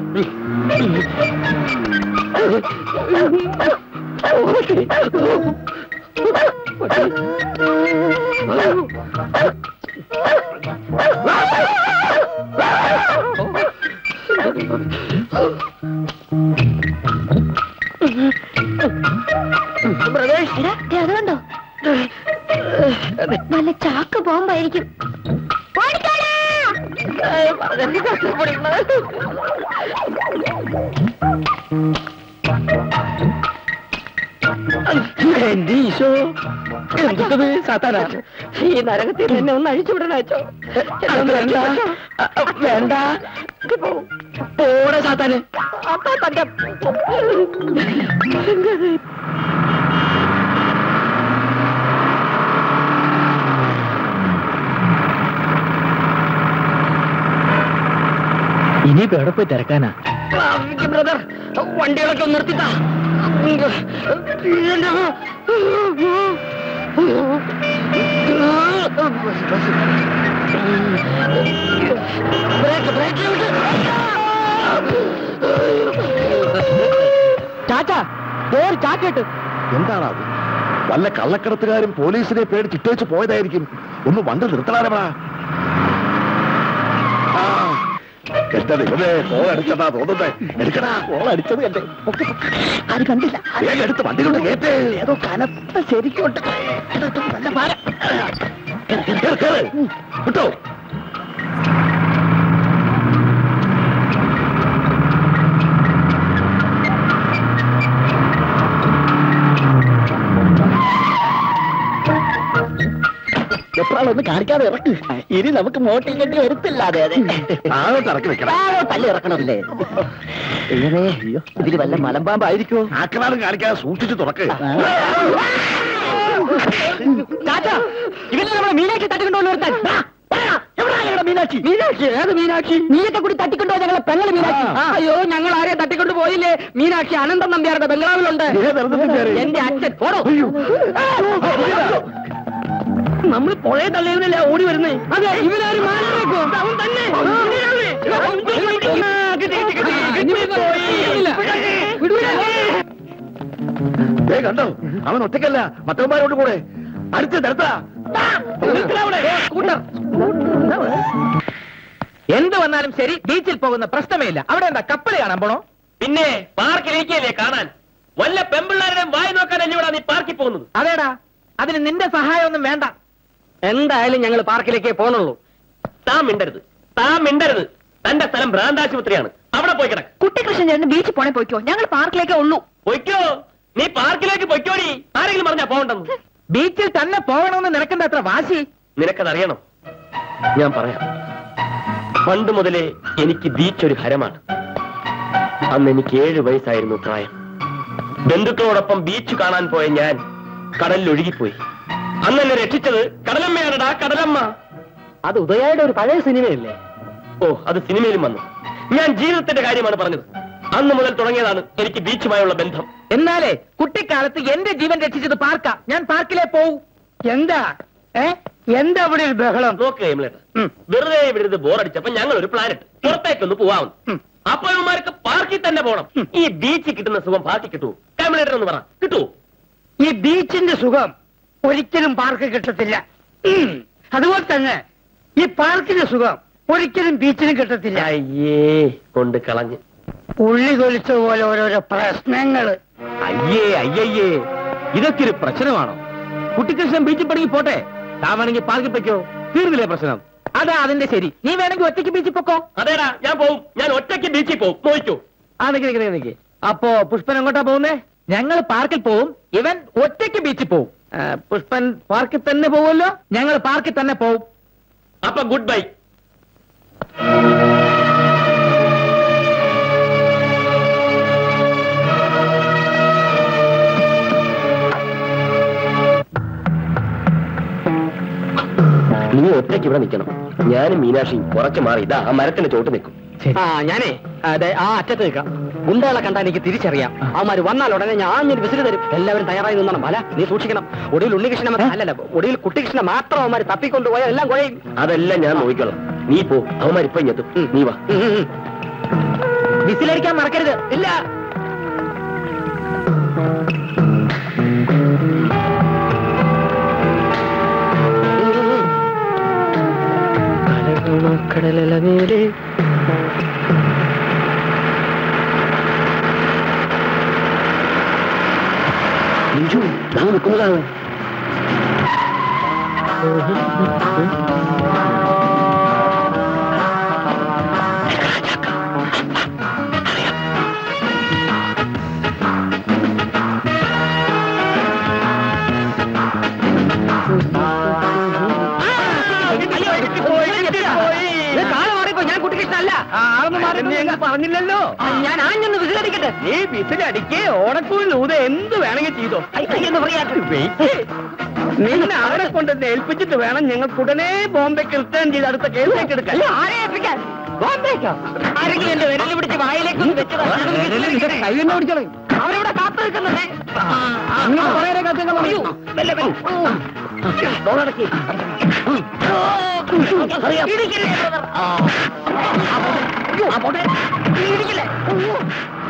ബ്രദേഴ്സ് എടാ ദേ അത് കണ്ടോ നല്ല ചാക്ക് ബോംബായിരിക്കും ഓടിക്കോടാ! എന്റെ ഈശോ എന്തൊക്കെ സാത്താന ഈ നരകത്തിൽ നിന്ന് എന്നെ ഒന്ന് അഴിച്ചുവിടണോ വേണ്ട പോടെ സാത്താന് അപ്പാ തന്റെ ഇനി എവിടെ പോയി തിരക്കാനാ ബ്രദർ വണ്ടികളൊക്കെ ഒന്ന് നിർത്തിത്താ ചാച്ചാ പേര് ചാക്കേട്ട് എന്താണ് അത് വല്ല കള്ളക്കടത്തുകാരും പോലീസിനെ പേടിച്ച് ഇട്ടേച്ച് പോയതായിരിക്കും ഒന്ന് വണ്ടി നിർത്തലാരമാ എന്റെ ദൈവമേ ഫോൺ അടിച്ചതാ തോന്നുന്നേ എടുക്കടാ ഫോൺ അടിച്ചത് എന്റെ അത് കണ്ടില്ല വേഗം എടുത്ത് വണ്ടി കൊണ്ട് കേട്ടേ ഏതോ കനത്ത ശരിക്കോട്ട് നല്ല ഭാരം കേറ്, കേറ്. വിട്ടോ എപ്പോഴൊന്ന് കാണിക്കാതെ ഇറക്ക് ഇനി നമുക്ക് മോട്ടിൽ കണ്ടി വരുത്തില്ല അതെ അതെ ആകോട്ട് ഇറക്കി വെക്കണം തള്ളി ഇറക്കണമല്ലേ എങ്ങനെ അയ്യോ ഇതിൽ വല്ല മലമ്പാമ്പായിരിക്കോ ആക്രാളം കാണിക്കാതെ സൂക്ഷിച്ച് തുറക്ക് ചാച്ചാ ഇവനെ നമ്മളെ മീനാക്ഷി തട്ടിക്കൊണ്ടുവന്ന് നിർത്താൻ മീനാക്ഷി മീനാക്ഷി ഏത് മീനാക്ഷി നീയൊക്കെ കൂടി തട്ടിക്കൊണ്ടുപോയി ഞങ്ങളെ പെങ്ങള് മീനാക്ഷി ആ. അയ്യോ ഞങ്ങൾ ആരെയും തട്ടിക്കൊണ്ടു പോയില്ലേ മീനാക്ഷി അനന്തം നമ്പ്യാരുടെ ബംഗ്ലാവിലുണ്ട് ഏതർത്ഥത്തിൽ കയറി? എന്റെ അച്ഛൻ പോടോ അയ്യോ. നമ്മൾ പുഴയെ തള്ളിയവനല്ലേ ഓടി വരുന്നേ അതെ ഇവനാരും മാറിയേക്കോ അവൻ തന്നെ ദേ കണ്ടോ അവൻ ഒറ്റയ്ക്കല്ല മറ്റവന്മാരോട് കൂടെ അടിച്ച് നിരത്താ എന്ത് വന്നാലും ശരി ബീച്ചിൽ പോകുന്ന പ്രശ്നമേ ഇല്ല അവിടെ എന്താ കപ്പൽ കാണാൻ പോണോ പിന്നെ പാർക്കിലേക്കല്ലേ കാണാൻ വല്ല പെമ്പിള്ളാരുടെ വായി നോക്കാനല്ലേ ഇവിടെ നീ പാർക്കിൽ പോകുന്നത് അതേടാ അതിന് നിന്റെ സഹായമൊന്നും വേണ്ട എന്തായാലും ഞങ്ങൾ പാർക്കിലേക്കേ പോണുള്ളൂ താൻ മിണ്ടരുത് താൻ മിണ്ടരുത് തന്റെ സ്ഥലം ഭ്രാന്താശുപത്രിയാണ് അവിടെ പോയി കിടക്ക് കുട്ടികൃഷ്ണൻ ചേട്ടന് ബീച്ചിൽ പോണേ പോയിക്കോ ഞങ്ങൾ പാർക്കിലേക്കേ ഉള്ളൂ പൊയ്ക്കോ നീ പാർക്കിലേക്ക് പൊയ്ക്കോടി ആരെങ്കിലും പറഞ്ഞാ പോകണ്ടെന്ന് ബീച്ചിൽ തന്നെ പോകണമെന്ന് നിനക്കെന്താ അത്ര വാശി നിനക്കതറിയണം ഞാൻ പറയാം പണ്ട് മുതലേ എനിക്ക് ബീച്ച് ഒരു ഹരമാണ് അന്ന് എനിക്ക് ഏഴ് വയസ്സായിരുന്നു പ്രായം ബന്ധുക്കളോടൊപ്പം ബീച്ച് കാണാൻ പോയ ഞാൻ കടലിൽ ഒഴുകിപ്പോയി അന്ന് എന്നെ രക്ഷിച്ചത് കടലമ്മയാണടാ കടലമ്മ അത് ഉദയയുടെ ഒരു പഴയ സിനിമയല്ലേ ഓ അത് സിനിമയിലും വന്നു ഞാൻ ജീവിതത്തിന്റെ കാര്യമാണ് പറഞ്ഞത് അന്ന് മുതൽ തുടങ്ങിയതാണ് എനിക്ക് ബീച്ചുമായുള്ള ബന്ധം എന്നാലേ കുട്ടിക്കാലത്ത് എന്റെ ജീവൻ രക്ഷിച്ചത് പാർക്കാ ഞാൻ പാർക്കിലെ പോവും എന്താ ഏ എന്താ ഇവിടെ ഒരു ബഹളം നോക്കുക എംലേട്ട ഉം. വെറുതെ ഇവിടെ ഇരുന്ന് ബോറടിച്ചപ്പോ ഞങ്ങൾ ഒരു പ്ലാൻ ഇട്ടു പുറത്തേക്കൊന്ന് പോവാമെന്ന് ഉം. അപ്പൊ ഇവന്മാർക്ക് പാർക്കിൽ തന്നെ പോണം ഈ ബീച്ചിൽ കിട്ടുന്ന സുഖം പാർക്കിൽ കിട്ടുമോ കമലേട്ടൻ ഒന്ന് പറ കിട്ടുമോ ഈ ബീച്ചിന്റെ സുഖം ഒരിക്കലും പാർക്ക് കിട്ടത്തില്ല ഉം. അതുപോലെ തന്നെ ഈ പാർക്കിന്റെ സുഖം ഒരിക്കലും ബീച്ചിനും കിട്ടത്തില്ല അയ്യേ കൊണ്ട് കളഞ്ഞ് ഉള്ളി തൊലിച്ചതുപോലെ ഓരോരോ പ്രശ്നങ്ങള് അയ്യേ അയ്യയ്യേ ഇതൊക്കെ ഒരു പ്രശ്നമാണോ കുട്ടിക്കൃഷ്ണൻ ബീച്ചിൽ പണിക്ക് പോട്ടെ താൻ വേണമെങ്കിൽ പാർക്കിൽ പൊയ്ക്കോ തീർന്നില്ലേ പ്രശ്നം അതാ അതിന്റെ ശരി നീ വേണമെങ്കിൽ ഒറ്റയ്ക്ക് ബീച്ചിൽ പൊക്കോ അതേടാ ഞാൻ പോവും ഞാൻ ഒറ്റയ്ക്ക് ബീച്ചിൽ പോവും നോക്കൂ ആ നിക്ക് നിക്ക് നിക്ക് നിക്ക് അപ്പോ പുഷ്പൻ എങ്ങോട്ടാ പോകുന്നേ ഞങ്ങൾ പാർക്കിൽ പോവും ഇവൻ ഒറ്റയ്ക്ക് ബീച്ചിൽ പോവും ആ, പുഷ്പൻ പാർക്കിൽ തന്നെ പോവുമല്ലോ ഞങ്ങൾ പാർക്കിൽ തന്നെ പോവും അപ്പൊ ഗുഡ് ബൈ നീ ഒറ്റയ്ക്ക് ഇവിടെ നിൽക്കണം ഞാനും മീനാക്ഷിയും കുറച്ച് മാറി ഇതാ ആ മരത്തിന്റെ ചോട്ട് നിൽക്കും ആ ഞാനേ അതെ ആ അറ്റത്ത് നിൽക്കാം ഗുണ്ടകളെ കണ്ടാൽ എനിക്ക് തിരിച്ചറിയാം അവന്മാര് വന്നാൽ ഉടനെ ഞാൻ ഒരു വിസിൽ തരും എല്ലാവരും തയ്യാറായി നിന്നണം അല്ല നീ സൂക്ഷിക്കണം ഒടുവിൽ ഉണ്ണികൃഷ്ണൻ മാത്രം അല്ലല്ല ഒടുവിൽ കുട്ടികൃഷ്ണൻ മാത്രം അവന്മാര് തപ്പിക്കൊണ്ടുപോയാൽ എല്ലാം കുഴയും അതെല്ലാം ഞാൻ നോക്കിക്കോളാം നീ പോ അവന്മാർ ഇപ്പൊ ഇങ്ങെത്തും നീ വാ ഉം, ഉം, ഉം. വിസിലടിക്കാൻ മറക്കരുത് ഇല്ല കടലല മേലെ ബിജു ഞാൻ നിൽക്കുന്നതാണ് ഞാൻ കുട്ടികൃഷ്ണല്ല പറഞ്ഞില്ലല്ലോ ഞാൻ ആഞ്ഞൊന്ന് വിസിലടിക്കട്ടെ നീ വിസിലടിക്ക് ഓണക്കൂലിൽ ഊത എന്ത് വേണമെങ്കിൽ ചെയ്തോ എന്ന് പറയാ നിന്നെ അവിടെ കൊണ്ടുവന്ന് ഏൽപ്പിച്ചിട്ട് വേണം ഞങ്ങൾക്ക് ഉടനെ ബോംബെക്ക് റിട്ടേൺ ചെയ്ത് അടുത്ത കേസിലേക്ക് എടുക്കാൻ ആരെ ഏൽപ്പിക്കാൻ ബോംബേക്കോ ആരെങ്കിലും എന്റെ വിരൽ പിടിച്ച് വായിലേക്ക് ഒന്ന് വെച്ചതാ കൈ തന്നെ പിടിച്ചോളൂ അവരിവിടെ കാത്തു നിൽക്കുന്നേ അങ്ങനെ കുറേ കഥകൾ പറയൂ ഡോളടക്കി ഇടിക്കില്ലേ ബ്രദർ? ആ. അയ്യോ, ഇടിക്കില്ലേ